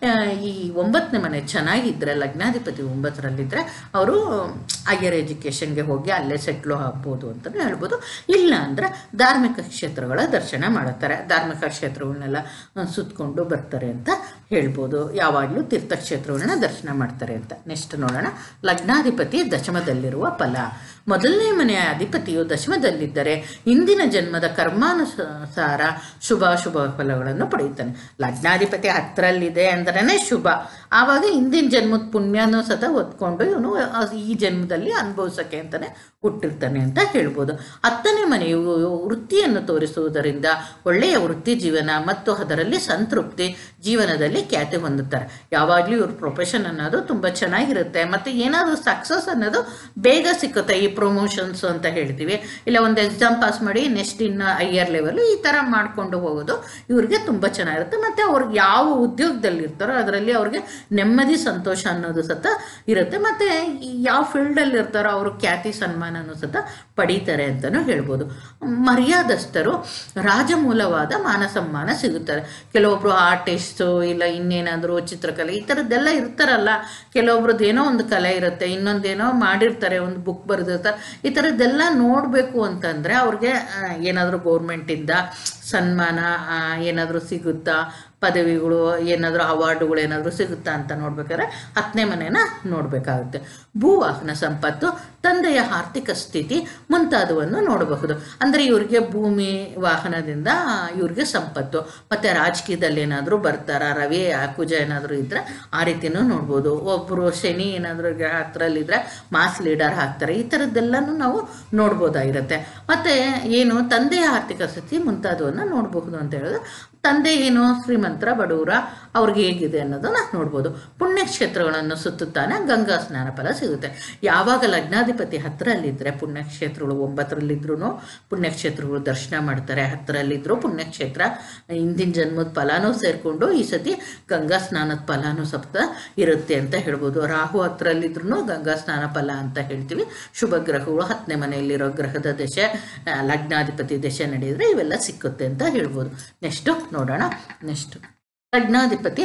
ಈ ಒಂಬತ್ತನೇ ಮನೆ ಚೆನ್ನಾಗಿದ್ದರೆ ಲಗ್ನಾಧಿಪತಿ ಒಂಬತ್ತರಲ್ಲಿದ್ದರೆ ಅವರು ಹೈಯರ್ ಎಜುಕೇಷನ್ಗೆ ಹೋಗಿ ಅಲ್ಲೇ ಸೆಟ್ಲು ಆಗ್ಬೋದು ಅಂತಲೂ ಹೇಳ್ಬೋದು ಇಲ್ಲ ಅಂದರೆ ಧಾರ್ಮಿಕ ಕ್ಷೇತ್ರಗಳ ದರ್ಶನ ಮಾಡುತ್ತಾರೆ ಧಾರ್ಮಿಕ ಕ್ಷೇತ್ರಗಳನ್ನೆಲ್ಲ ಆ, ಸುತ್ಕೊಂಡು ಬರ್ತಾರೆ ಅಂತ ಹೇಳ್ಬೋದು ಯಾವಾಗಲೂ ತೀರ್ಥಕ್ಷೇತ್ರಗಳನ್ನ ದರ್ಶನ ಮಾಡ್ತಾರೆ ಅಂತ ನೆಕ್ಸ್ಟ್ ನೋಡೋಣ ಲಗ್ನಾಧಿಪತಿ ದಶಮದಲ್ಲಿರುವ ಫಲ ಮೊದಲನೇ ಮನೆಯ ಅಧಿಪತಿಯು ದಶಮದಲ್ಲಿದ್ದರೆ ಇಂದಿನ ಜನ್ಮದ ಕರ್ಮಾನುಸಾರ ಶುಭಾಶುಭ ಫಲಗಳನ್ನು ಪಡೆಯುತ್ತಾನೆ ಲಗ್ನಾಧಿಪತಿ ಹತ್ತರಲ್ಲಿದೆ ಅಂದ್ರೇ ಶುಭ ಆವಾಗ ಇಂದಿನ ಜನ್ಮದ ಪುಣ್ಯನೂ ಸತ ಹೊತ್ಕೊಂಡು ಇವನು ಈ ಜನ್ಮದಲ್ಲಿ ಅನುಭವಿಸೋಕ್ಕೆ ಅಂತಲೇ ಹುಟ್ಟಿರ್ತಾನೆ ಅಂತ ಹೇಳ್ಬೋದು ಹತ್ತನೇ ಮನೆಯು ವೃತ್ತಿಯನ್ನು ತೋರಿಸುವುದರಿಂದ ಒಳ್ಳೆಯ ವೃತ್ತಿ ಜೀವನ ಮತ್ತು ಅದರಲ್ಲಿ ಸಂತೃಪ್ತಿ ಜೀವನದಲ್ಲಿ ಖ್ಯಾತಿ ಹೊಂದುತ್ತಾರೆ ಯಾವಾಗಲೂ ಇವ್ರ ಪ್ರೊಫೆಷನ್ ಅನ್ನೋದು ತುಂಬ ಚೆನ್ನಾಗಿರುತ್ತೆ ಮತ್ತು ಏನಾದರೂ ಸಕ್ಸಸ್ ಅನ್ನೋದು ಬೇಗ ಸಿಕ್ಕುತ್ತೆ ಈ ಪ್ರಮೋಷನ್ಸ್ ಅಂತ ಹೇಳ್ತೀವಿ ಇಲ್ಲ ಒಂದು ಎಕ್ಸಾಮ್ ಪಾಸ್ ಮಾಡಿ ನೆಕ್ಸ್ಟ್ ಇನ್ನು ಹೈಯರ್ ಲೆವೆಲ್ ಈ ಥರ ಮಾಡಿಕೊಂಡು ಹೋಗೋದು ಇವ್ರಿಗೆ ತುಂಬ ಚೆನ್ನಾಗಿರುತ್ತೆ ಮತ್ತು ಅವ್ರಿಗೆ ಯಾವ ಉದ್ಯೋಗದಲ್ಲಿ ಇರ್ತಾರೋ ಅದರಲ್ಲಿ ಅವ್ರಿಗೆ ನೆಮ್ಮದಿ ಸಂತೋಷ ಅನ್ನೋದು ಸತ ಇರುತ್ತೆ ಮತ್ತು ಯಾವ ಫೀಲ್ಡಲ್ಲಿ ಇರ್ತಾರೋ ಅವರು ಖ್ಯಾತಿ ಸನ್ಮಾನನೂ ಸತ ಪಡೀತಾರೆ ಅಂತಲೂ ಹೇಳ್ಬೋದು ಮರ್ಯಾದಸ್ಥರು ರಾಜಮೂಲವಾದ ಮಾನ ಸನ್ಮಾನ ಸಿಗುತ್ತಾರೆ ಕೆಲವೊಬ್ರು ಆರ್ಟಿಸ್ಟು ಇಲ್ಲ ಇನ್ನೇನಾದರೂ ಚಿತ್ರಕಲೆ ಈ ಥರದ್ದೆಲ್ಲ ಇರ್ತಾರಲ್ಲ ಕೆಲವೊಬ್ರದ್ದು ಏನೋ ಒಂದು ಕಲೆ ಇರುತ್ತೆ ಇನ್ನೊಂದೇನೋ ಮಾಡಿರ್ತಾರೆ ಒಂದು ಬುಕ್ ಬರೆದಿರ್ತಾರೆ ಈ ಥರದ್ದೆಲ್ಲ ನೋಡಬೇಕು ಅಂತಂದರೆ ಅವ್ರಿಗೆ ಏನಾದರೂ ಗೌರ್ಮೆಂಟಿಂದ ಸನ್ಮಾನ ಏನಾದರೂ ಸಿಗುತ್ತಾ ಪದವಿಗಳು ಏನಾದರೂ ಅವಾರ್ಡುಗಳು ಏನಾದರೂ ಸಿಗುತ್ತಾ ಅಂತ ನೋಡ್ಬೇಕಾದ್ರೆ ಹತ್ತನೇ ಮನೇನ ನೋಡಬೇಕಾಗುತ್ತೆ ಭೂವಾಹನ ಸಂಪತ್ತು ತಂದೆಯ ಆರ್ಥಿಕ ಸ್ಥಿತಿ ಮುಂತಾದವನ್ನು ನೋಡಬಹುದು ಅಂದರೆ ಇವ್ರಿಗೆ ಭೂಮಿ ವಾಹನದಿಂದ ಇವ್ರಿಗೆ ಸಂಪತ್ತು ಮತ್ತು ರಾಜಕೀಯದಲ್ಲಿ ಏನಾದರೂ ಬರ್ತಾರ ರವಿ ಕುಜ ಏನಾದರೂ ಇದ್ದರೆ ಆ ರೀತಿನೂ ನೋಡ್ಬೋದು ಒಬ್ಬರು ಶನಿ ಏನಾದರೂ ಹತ್ರಲ್ಲಿದ್ದರೆ ಮಾಸ್ ಲೀಡರ್ ಹಾಕ್ತಾರೆ ಈ ಥರದ್ದೆಲ್ಲನೂ ನಾವು ನೋಡ್ಬೋದಾಗಿರುತ್ತೆ ಮತ್ತು ಏನು ತಂದೆಯ ಆರ್ಥಿಕ ಸ್ಥಿತಿ ಮುಂತಾದವನ್ನು ನೋಡಬಹುದು ಅಂತ ಹೇಳಿದ್ರೆ ತಂದೆ ಏನು ಶ್ರೀಮಂತರ ಬಡವರ ಅವ್ರಿಗೆ ಹೇಗಿದೆ ಅನ್ನೋದನ್ನ ನೋಡ್ಬೋದು ಪುಣ್ಯಕ್ಷೇತ್ರಗಳನ್ನು ಸುತ್ತುತ್ತಾನೆ ಗಂಗಾ ಸ್ನಾನ ಫಲ ಸಿಗುತ್ತೆ ಯಾವಾಗ ಲಗ್ನಾಧಿಪತಿ ಹತ್ತರಲ್ಲಿದ್ದರೆ ಪುಣ್ಯಕ್ಷೇತ್ರಗಳು ಒಂಬತ್ತರಲ್ಲಿದ್ರೂ ಪುಣ್ಯಕ್ಷೇತ್ರಗಳು ದರ್ಶನ ಮಾಡ್ತಾರೆ ಹತ್ತರಲ್ಲಿದ್ದರೂ ಪುಣ್ಯಕ್ಷೇತ್ರ ಹಿಂದಿನ ಜನ್ಮದ ಫಲಾನೂ ಸೇರಿಕೊಂಡು ಈ ಸತಿ ಗಂಗಾ ಸ್ನಾನದ ಫಲಾನೂ ಸಪ್ತ ಇರುತ್ತೆ ಅಂತ ಹೇಳ್ಬೋದು ರಾಹು ಹತ್ತರಲ್ಲಿದ್ರೂ ಗಂಗಾ ಸ್ನಾನ ಫಲ ಅಂತ ಹೇಳ್ತೀವಿ ಶುಭ ಗ್ರಹಗಳು ಹತ್ತನೇ ಮನೆಯಲ್ಲಿರೋ ಗ್ರಹದ ದಶೆ ಆ, ಲಗ್ನಾಧಿಪತಿ ದಶೆ ನಡೆಯಿದ್ರೆ ಇವೆಲ್ಲ ಸಿಕ್ಕುತ್ತೆ ಅಂತ ಹೇಳ್ಬೋದು ನೆಕ್ಸ್ಟು ನೋಡೋಣ ನೆಕ್ಸ್ಟ್ ಲಗ್ನಾಧಿಪತಿ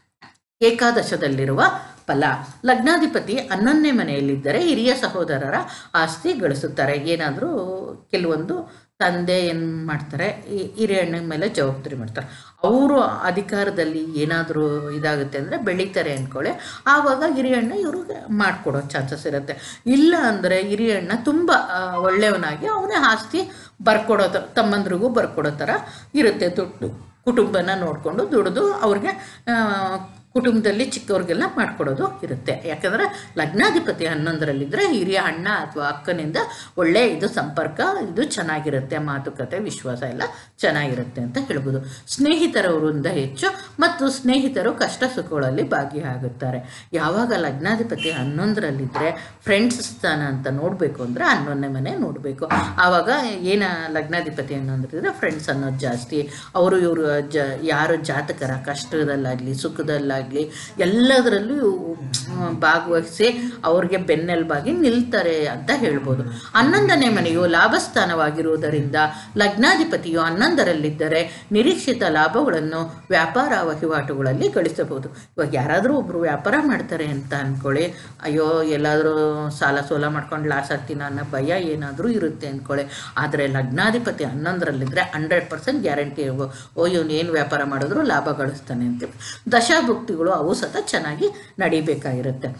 ಏಕಾದಶದಲ್ಲಿರುವ ಫಲ ಲಗ್ನಾಧಿಪತಿ ಹನ್ನೊಂದನೇ ಮನೆಯಲ್ಲಿದ್ದರೆ ಹಿರಿಯ ಸಹೋದರರ ಆಸ್ತಿ ಗಳಿಸುತ್ತಾರೆ ಏನಾದರೂ ಕೆಲವೊಂದು ತಂದೆ ಏನು ಮಾಡ್ತಾರೆ ಈ ಹಿರಿಯಣ್ಣ ಮೇಲೆ ಜವಾಬ್ದಾರಿ ಮಾಡ್ತಾರೆ ಅವರು ಅಧಿಕಾರದಲ್ಲಿ ಏನಾದರೂ ಇದಾಗುತ್ತೆ ಅಂದರೆ ಬೆಳೀತಾರೆ ಅಂದ್ಕೊಳ್ಳಿ ಆವಾಗ ಹಿರಿಯಣ್ಣ ಇವ್ರಿಗೆ ಮಾಡಿಕೊಡೋ ಚಾನ್ಸಸ್ ಇರುತ್ತೆ ಇಲ್ಲ ಅಂದರೆ ಹಿರಿಯಣ್ಣ ತುಂಬ ಆ, ಒಳ್ಳೆಯವನಾಗಿ ಅವನೇ ಆಸ್ತಿ ಬರ್ಕೊಡೋ ತ ತಮ್ಮಂದ್ರಿಗೂ ಬರ್ಕೊಡೋ ಥರ ಇರುತ್ತೆ ದುಡ್ಡು ಕುಟುಂಬನ ನೋಡಿಕೊಂಡು ದುಡಿದು ಅವ್ರಿಗೆ ಆ, ಕುಟುಂಬದಲ್ಲಿ ಚಿಕ್ಕವ್ರಿಗೆಲ್ಲ ಮಾಡಿಕೊಡೋದು ಇರುತ್ತೆ ಯಾಕಂದರೆ ಲಗ್ನಾಧಿಪತಿ ಹನ್ನೊಂದರಲ್ಲಿದ್ದರೆ ಹಿರಿಯ ಅಣ್ಣ ಅಥವಾ ಅಕ್ಕನಿಂದ ಒಳ್ಳೆ ಇದು ಸಂಪರ್ಕ ಇದು ಚೆನ್ನಾಗಿರುತ್ತೆ ಮಾತುಕತೆ ವಿಶ್ವಾಸ ಎಲ್ಲ ಚೆನ್ನಾಗಿರುತ್ತೆ ಅಂತ ಹೇಳ್ಬೋದು ಸ್ನೇಹಿತರ ವೃಂದ ಹೆಚ್ಚು ಮತ್ತು ಸ್ನೇಹಿತರು ಕಷ್ಟ ಸುಖಗಳಲ್ಲಿ ಭಾಗಿಯಾಗುತ್ತಾರೆ ಯಾವಾಗ ಲಗ್ನಾಧಿಪತಿ ಹನ್ನೊಂದರಲ್ಲಿದ್ದರೆ ಫ್ರೆಂಡ್ಸ್ ಸ್ಥಾನ ಅಂತ ನೋಡಬೇಕು ಅಂದರೆ ಹನ್ನೊಂದನೇ ಮನೆ ನೋಡಬೇಕು ಆವಾಗ ಏನ ಲಗ್ನಾಧಿಪತಿ ಅನ್ನೋದ್ರಿದ್ರೆ ಫ್ರೆಂಡ್ಸ್ ಅನ್ನೋದು ಜಾಸ್ತಿ ಅವರು ಇವರು ಜ ಯಾರು ಜಾತಕರ ಕಷ್ಟದಲ್ಲಾಗಲಿ ಸುಖದಲ್ಲಾಗಲಿ ಎಲ್ಲದರಲ್ಲೂ ಆ, ಭಾಗವಹಿಸಿ ಅವ್ರಿಗೆ ಬೆನ್ನೆಲುಬಾಗಿ ನಿಲ್ತಾರೆ ಅಂತ ಹೇಳ್ಬೋದು ಹನ್ನೊಂದನೇ ಮನೆಯು ಲಾಭಸ್ಥಾನವಾಗಿರುವುದರಿಂದ ಲಗ್ನಾಧಿಪತಿಯು ಹನ್ನೊಂದರಲ್ಲಿದ್ದರೆ ನಿರೀಕ್ಷಿತ ಲಾಭಗಳನ್ನು ವ್ಯಾಪಾರ ವಹಿವಾಟುಗಳಲ್ಲಿ ಗಳಿಸಬಹುದು ಇವಾಗ ಯಾರಾದರೂ ಒಬ್ಬರು ವ್ಯಾಪಾರ ಮಾಡ್ತಾರೆ ಅಂತ ಅಂದ್ಕೊಳ್ಳಿ ಅಯ್ಯೋ ಎಲ್ಲಾದರೂ ಸಾಲ ಸೋಲ ಮಾಡ್ಕೊಂಡು ಲಾಸ್ ಆಗ್ತೀನಿ ಅನ್ನೋ ಭಯ ಏನಾದರೂ ಇರುತ್ತೆ ಅಂದ್ಕೊಳ್ಳಿ ಆದರೆ ಲಗ್ನಾಧಿಪತಿ ಹನ್ನೊಂದರಲ್ಲಿದ್ದರೆ ಹಂಡ್ರೆಡ್ ಪರ್ಸೆಂಟ್ ಗ್ಯಾರಂಟಿ ಇರ್ಬೋದು ಓ ಇವನು ಏನು ವ್ಯಾಪಾರ ಮಾಡಿದ್ರು ಲಾಭ ಗಳಿಸ್ತಾನೆ ಅಂತ ದಶಾಭುಕ್ತಿಗಳು ಅವು ಸತ ಚೆನ್ನಾಗಿ ನಡಿಬೇಕಾಗಿರುತ್ತೆ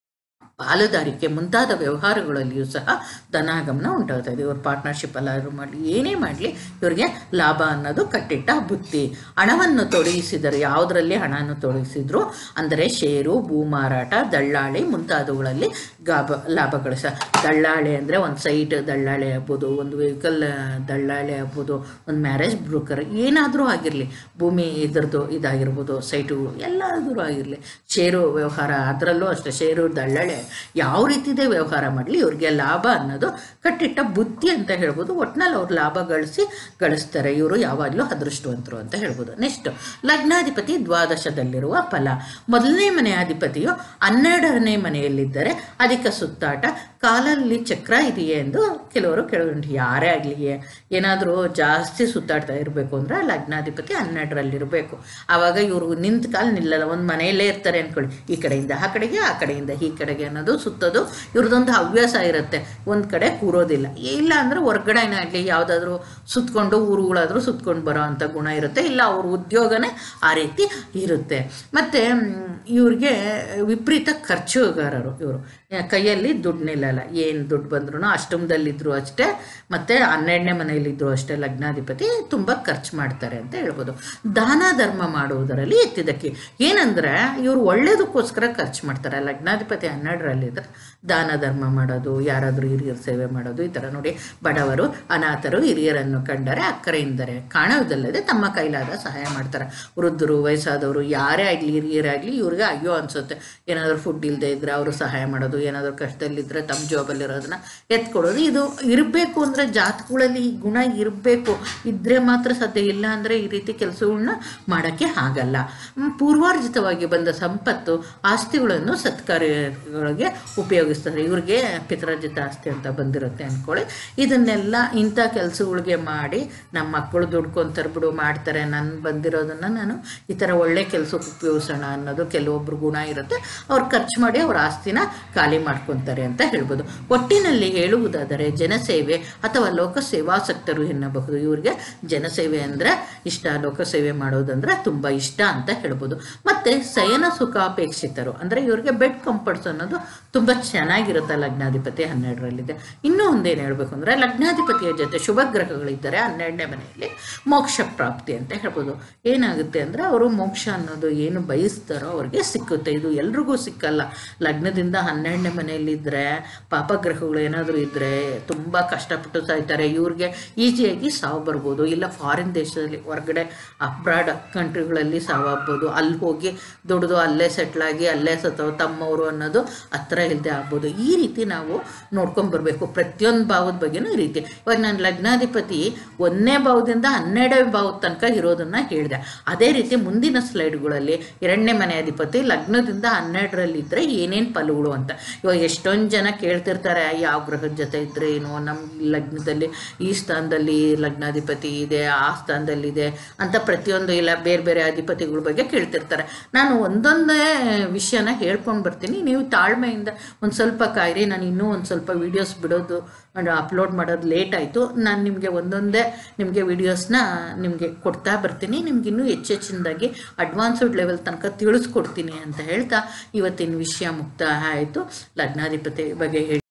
ಪಾಲುದಾರಿಕೆ ಮುಂತಾದ ವ್ಯವಹಾರಗಳಲ್ಲಿಯೂ ಸಹ ಧನಾಗಮನ ಉಂಟಾಗ್ತದೆ ಇವ್ರ ಪಾರ್ಟ್ನರ್ಶಿಪ್ ಎಲ್ಲಾದರೂ ಮಾಡಲಿ ಏನೇ ಮಾಡಲಿ ಇವ್ರಿಗೆ ಲಾಭ ಅನ್ನೋದು ಕಟ್ಟಿಟ್ಟ ಬುತ್ತಿ ಹಣವನ್ನು ತೊಡಗಿಸಿದರೆ ಯಾವುದರಲ್ಲಿ ಹಣವನ್ನು ತೊಡಗಿಸಿದ್ರು ಅಂದರೆ ಷೇರು ಭೂ ಮಾರಾಟ ದಳ್ಳಾಳಿ ಮುಂತಾದವುಗಳಲ್ಲಿ ಗಾಬ ಲಾಭ ಗಳಿಸ ದಳ್ಳಾಳಿ ಅಂದರೆ ಒಂದು ಸೈಟ್ ದಳ್ಳಾಳಿ ಆಗ್ಬೋದು ಒಂದು ವೆಹಿಕಲ್ ದಳ್ಳಾಳಿ ಆಗ್ಬೋದು ಒಂದು ಮ್ಯಾರೇಜ್ ಬ್ರೋಕರ್ ಏನಾದರೂ ಆಗಿರಲಿ ಭೂಮಿ ಇದ್ರದ್ದು ಇದಾಗಿರ್ಬೋದು ಸೈಟುಗಳು ಎಲ್ಲಾದರೂ ಆಗಿರಲಿ ಷೇರು ವ್ಯವಹಾರ ಅದರಲ್ಲೂ ಅಷ್ಟೇ ಷೇರು ದಳ್ಳಾಳಿ ಯಾವ ರೀತಿದೇ ವ್ಯವಹಾರ ಮಾಡಲಿ ಇವ್ರಿಗೆ ಲಾಭ ಅನ್ನೋದು ಕಟ್ಟಿಟ್ಟ ಬುದ್ಧಿ ಅಂತ ಹೇಳ್ಬೋದು ಒಟ್ನಲ್ಲಿ ಅವ್ರು ಲಾಭ ಗಳಿಸಿ ಗಳಿಸ್ತಾರೆ ಇವರು ಯಾವಾಗಲೂ ಅದೃಷ್ಟವಂತರು ಅಂತ ಹೇಳ್ಬೋದು ನೆಕ್ಸ್ಟ್ ಲಗ್ನಾಧಿಪತಿ ದ್ವಾದಶದಲ್ಲಿರುವ ಫಲ ಮೊದಲನೇ ಮನೆಯ ಅಧಿಪತಿಯು ಹನ್ನೆರಡನೇ ಮನೆಯಲ್ಲಿದ್ದರೆ ಅಧಿಕ ಸುತ್ತಾಟ ಕಾಲಲ್ಲಿ ಚಕ್ರ ಇದೆಯೇ ಎಂದು ಕೆಲವರು ಕೇಳುವುದುಂಟು ಯಾರೇ ಆಗಲಿ ಏನಾದರೂ ಜಾಸ್ತಿ ಸುತ್ತಾಡ್ತಾ ಇರಬೇಕು ಅಂದರೆ ಲಗ್ನಾಧಿಪತಿ ಹನ್ನೆರಡರಲ್ಲಿರಬೇಕು ಆವಾಗ ಇವರು ನಿಂತ ಕಾಲು ನಿಲ್ಲಲ್ಲ ಒಂದು ಮನೆಯಲ್ಲೇ ಇರ್ತಾರೆ ಅಂದ್ಕೊಳ್ಳಿ ಈ ಕಡೆಯಿಂದ ಆ ಕಡೆಗೆ ಆ ಕಡೆಯಿಂದ ಈ ಕಡೆಗೆ ಅನ್ನೋದು ಸುತ್ತೋದು ಇವ್ರದ್ದೊಂದು ಹವ್ಯಾಸ ಇರುತ್ತೆ ಒಂದು ಕಡೆ ಕೂರೋದಿಲ್ಲ ಇಲ್ಲ ಅಂದರೆ ಹೊರ್ಗಡೆನೇ ಆಗಲಿ ಯಾವುದಾದ್ರೂ ಸುತ್ಕೊಂಡು ಊರುಗಳಾದರೂ ಸುತ್ಕೊಂಡು ಬರೋ ಅಂಥ ಗುಣ ಇರುತ್ತೆ ಇಲ್ಲ ಅವ್ರ ಉದ್ಯೋಗನೇ ಆ ರೀತಿ ಇರುತ್ತೆ ಮತ್ತು ಇವ್ರಿಗೆ ವಿಪರೀತ ಖರ್ಚುಗಾರರು ಇವರು ಕೈಯಲ್ಲಿ ದುಡ್ಡು ನಿಲ್ಲಲ್ಲ ಏನು ದುಡ್ಡು ಬಂದ್ರೂ ಅಷ್ಟಮದಲ್ಲಿದ್ದರು ಅಷ್ಟೇ ಮತ್ತು ಹನ್ನೆರಡನೇ ಮನೆಯಲ್ಲಿದ್ದರು ಅಷ್ಟೇ ಲಗ್ನಾಧಿಪತಿ ತುಂಬ ಖರ್ಚು ಮಾಡ್ತಾರೆ ಅಂತ ಹೇಳ್ಬೋದು ದಾನ ಧರ್ಮ ಮಾಡುವುದರಲ್ಲಿ ಎತ್ತಿದಕ್ಕೆ ಏನಂದರೆ ಇವರು ಒಳ್ಳೇದಕ್ಕೋಸ್ಕರ ಖರ್ಚು ಮಾಡ್ತಾರೆ ಲಗ್ನಾಧಿಪತಿ ಹನ್ನೆರಡರಲ್ಲಿದ್ದರೆ ದಾನ ಧರ್ಮ ಮಾಡೋದು ಯಾರಾದರೂ ಹಿರಿಯರ ಸೇವೆ ಮಾಡೋದು ಈ ಥರ ನೋಡಿ ಬಡವರು ಅನಾಥರು ಹಿರಿಯರನ್ನು ಕಂಡರೆ ಅಕ್ಕರೆಯಿಂದರೆ ಕಾಣುವುದಲ್ಲದೆ ತಮ್ಮ ಕೈಲಾದ ಸಹಾಯ ಮಾಡ್ತಾರೆ ವೃದ್ಧರು ವಯಸ್ಸಾದವರು ಯಾರೇ ಆಗಲಿ ಹಿರಿಯರಾಗಲಿ ಇವ್ರಿಗೆ ಅಯ್ಯೋ ಅನಿಸುತ್ತೆ ಏನಾದರೂ ಫುಡ್ ಇಲ್ಲದೆ ಇದ್ದರೆ ಅವರು ಸಹಾಯ ಮಾಡೋದು ಏನಾದರೂ ಕಷ್ಟದಲ್ಲಿದ್ದರೆ ತಮ್ಮ ಜಾಬಲ್ಲಿರೋದನ್ನ ಎತ್ಕೊಡೋದು ಇದು ಇರಬೇಕು ಅಂದರೆ ಜಾತಕಗಳಲ್ಲಿ ಈ ಗುಣ ಇರಬೇಕು ಇದ್ದರೆ ಮಾತ್ರ ಸಾಧ್ಯ ಇಲ್ಲ ಅಂದರೆ ಈ ರೀತಿ ಕೆಲಸಗಳನ್ನ ಮಾಡೋಕ್ಕೆ ಆಗಲ್ಲ ಮ್, ಪೂರ್ವಾರ್ಜಿತವಾಗಿ ಬಂದ ಸಂಪತ್ತು ಆಸ್ತಿಗಳನ್ನು ಸತ್ಕಾರ್ಯಗಳಿಗೆ ಉಪಯೋಗಿಸ್ತಾರೆ ಇವ್ರಿಗೆ ಪಿತ್ರಾರ್ಜಿತ ಆಸ್ತಿ ಅಂತ ಬಂದಿರುತ್ತೆ ಅಂದ್ಕೊಳ್ಳಿ ಇದನ್ನೆಲ್ಲ ಇಂಥ ಕೆಲಸಗಳಿಗೆ ಮಾಡಿ ನಮ್ಮ ಮಕ್ಕಳು ದುಡ್ಕೊಂತಾರೆ ಬಿಡು ಮಾಡ್ತಾರೆ ನಾನು ಬಂದಿರೋದನ್ನು ನಾನು ಈ ಥರ ಒಳ್ಳೆ ಕೆಲಸಕ್ಕೆ ಉಪಯೋಗಿಸೋಣ ಅನ್ನೋದು ಕೆಲವೊಬ್ರು ಗುಣ ಇರುತ್ತೆ ಅವ್ರು ಖರ್ಚು ಮಾಡಿ ಅವ್ರ ಆಸ್ತಿನ ಖಾಲಿ ಮಾಡ್ಕೊತಾರೆ ಅಂತ ಹೇಳ್ಬೋದು ಒಟ್ಟಿನಲ್ಲಿ ಹೇಳುವುದಾದರೆ ಜನಸೇವೆ ಅಥವಾ ಲೋಕಸೇವಾಸಕ್ತರು ಎನ್ನಬಹುದು ಇವ್ರಿಗೆ ಜನಸೇವೆ ಅಂದರೆ ಇಷ್ಟ ಲೋಕಸೇವೆ ಮಾಡೋದಂದ್ರೆ ತುಂಬ ಇಷ್ಟ ಅಂತ ಹೇಳ್ಬೋದು ಮತ್ತು ಶಯನ ಸುಖಾಪೇಕ್ಷಿತರು ಅಂದರೆ ಇವ್ರಿಗೆ ಬೆಡ್ ಕಂಫರ್ಟ್ಸ್ ಅನ್ನೋದು ತುಂಬ ಚೆನ್ನಾಗಿರುತ್ತೆ ಲಗ್ನಾಧಿಪತಿ ಹನ್ನೆರಡರಲ್ಲಿದೆ ಇನ್ನೂ ಒಂದೇನು ಹೇಳಬೇಕು ಅಂದರೆ ಲಗ್ನಾಧಿಪತಿಯ ಜೊತೆ ಶುಭ ಗ್ರಹಗಳಿದ್ದರೆ ಹನ್ನೆರಡನೇ ಮನೆಯಲ್ಲಿ ಮೋಕ್ಷ ಪ್ರಾಪ್ತಿ ಅಂತ ಹೇಳ್ಬೋದು ಏನಾಗುತ್ತೆ ಅಂದರೆ ಅವರು ಮೋಕ್ಷ ಅನ್ನೋದು ಏನು ಬಯಸ್ತಾರೋ ಅವ್ರಿಗೆ ಸಿಕ್ಕುತ್ತೆ ಇದು ಎಲ್ರಿಗೂ ಸಿಕ್ಕಲ್ಲ ಲಗ್ನದಿಂದ ಹನ್ನೆರಡನೇ ಮನೆಯಲ್ಲಿದ್ದರೆ ಪಾಪಗ್ರಹಗಳು ಏನಾದರೂ ಇದ್ದರೆ ತುಂಬ ಕಷ್ಟಪಟ್ಟು ಸಾಯ್ತಾರೆ ಇವ್ರಿಗೆ ಈಸಿಯಾಗಿ ಸಾವು ಬರ್ಬೋದು ಇಲ್ಲ ಫಾರಿನ್ ದೇಶದಲ್ಲಿ ಹೊರಗಡೆ ಅಬ್ರಾಡ್ ಕಂಟ್ರಿಗಳಲ್ಲಿ ಸಾವಾಗ್ಬೋದು ಅಲ್ಲಿ ಹೋಗಿ ದುಡಿದು ಅಲ್ಲೇ ಸೆಟ್ಲಾಗಿ ಅಲ್ಲೇ ಸತ್ತವ ತಮ್ಮವರು ಅನ್ನೋದು ಹತ್ರ ಇಲ್ಲದೆ ಆಗ್ಬೋದು ಈ ರೀತಿ ನಾವು ನೋಡ್ಕೊಂಬರ್ಬೇಕು ಪ್ರತಿಯೊಂದು ಭಾವದ ಬಗ್ಗೆನೂ ಈ ರೀತಿ ಇವಾಗ ನಾನು ಲಗ್ನಾಧಿಪತಿ ಒಂದನೇ ಭಾವದಿಂದ ಹನ್ನೆರಡನೇ ಭಾವದ ತನಕ ಇರೋದನ್ನ ಹೇಳಿದೆ ಅದೇ ರೀತಿ ಮುಂದಿನ ಸ್ಲೈಡ್ಗಳಲ್ಲಿ ಎರಡನೇ ಮನೆ ಅಧಿಪತಿ ಲಗ್ನದಿಂದ ಹನ್ನೆರಡರಲ್ಲಿದ್ದರೆ ಏನೇನು ಫಲಗಳು ಅಂತ ಇವಾಗ ಎಷ್ಟೊಂದು ಜನ ಕೇಳ್ತಿರ್ತಾರೆ ಯಾವ ಗ್ರಹದ ಜೊತೆ ಇದ್ರೆ ಏನು ನಮ್ಮ ಲಗ್ನದಲ್ಲಿ ಈ ಸ್ಥಾನದಲ್ಲಿ ಲಗ್ನಾಧಿಪತಿ ಇದೆ ಆ ಸ್ಥಾನದಲ್ಲಿದೆ ಅಂತ ಪ್ರತಿಯೊಂದು ಇಲ್ಲ ಬೇರೆ ಬೇರೆ ಅಧಿಪತಿಗಳ ಬಗ್ಗೆ ಕೇಳ್ತಿರ್ತಾರೆ ನಾನು ಒಂದೊಂದೇ ವಿಷಯನ ಹೇಳ್ಕೊಂಡು ಬರ್ತೀನಿ ನೀವು ತಾಳ್ಮೆಯಿಂದ ಒಂದು ಸ್ವಲ್ಪ ಕಾಯಿರಿ ನಾನು ಇನ್ನೂ ಒಂದು ಸ್ವಲ್ಪ ವೀಡಿಯೋಸ್ ಬಿಡೋದು ಅಪ್ಲೋಡ್ ಮಾಡೋದು ಲೇಟ್ ಆಯಿತು ನಾನು ನಿಮಗೆ ಒಂದೊಂದೇ ನಿಮಗೆ ವೀಡಿಯೋಸ್ನ ನಿಮಗೆ ಕೊಡ್ತಾ ಬರ್ತೀನಿ ನಿಮ್ಗೆ ಇನ್ನೂ ಹೆಚ್ಚೆಚ್ಚಿನದಾಗಿ ಅಡ್ವಾನ್ಸ್ಡ್ ಲೆವೆಲ್ ತನಕ ತಿಳಿಸ್ಕೊಡ್ತೀನಿ ಅಂತ ಹೇಳ್ತಾ ಇವತ್ತಿನ ವಿಷಯ ಮುಕ್ತಾಯ ಆಯಿತು ಲಗ್ನಾಧಿಪತಿ ಬಗ್ಗೆ ಹೇಳಿ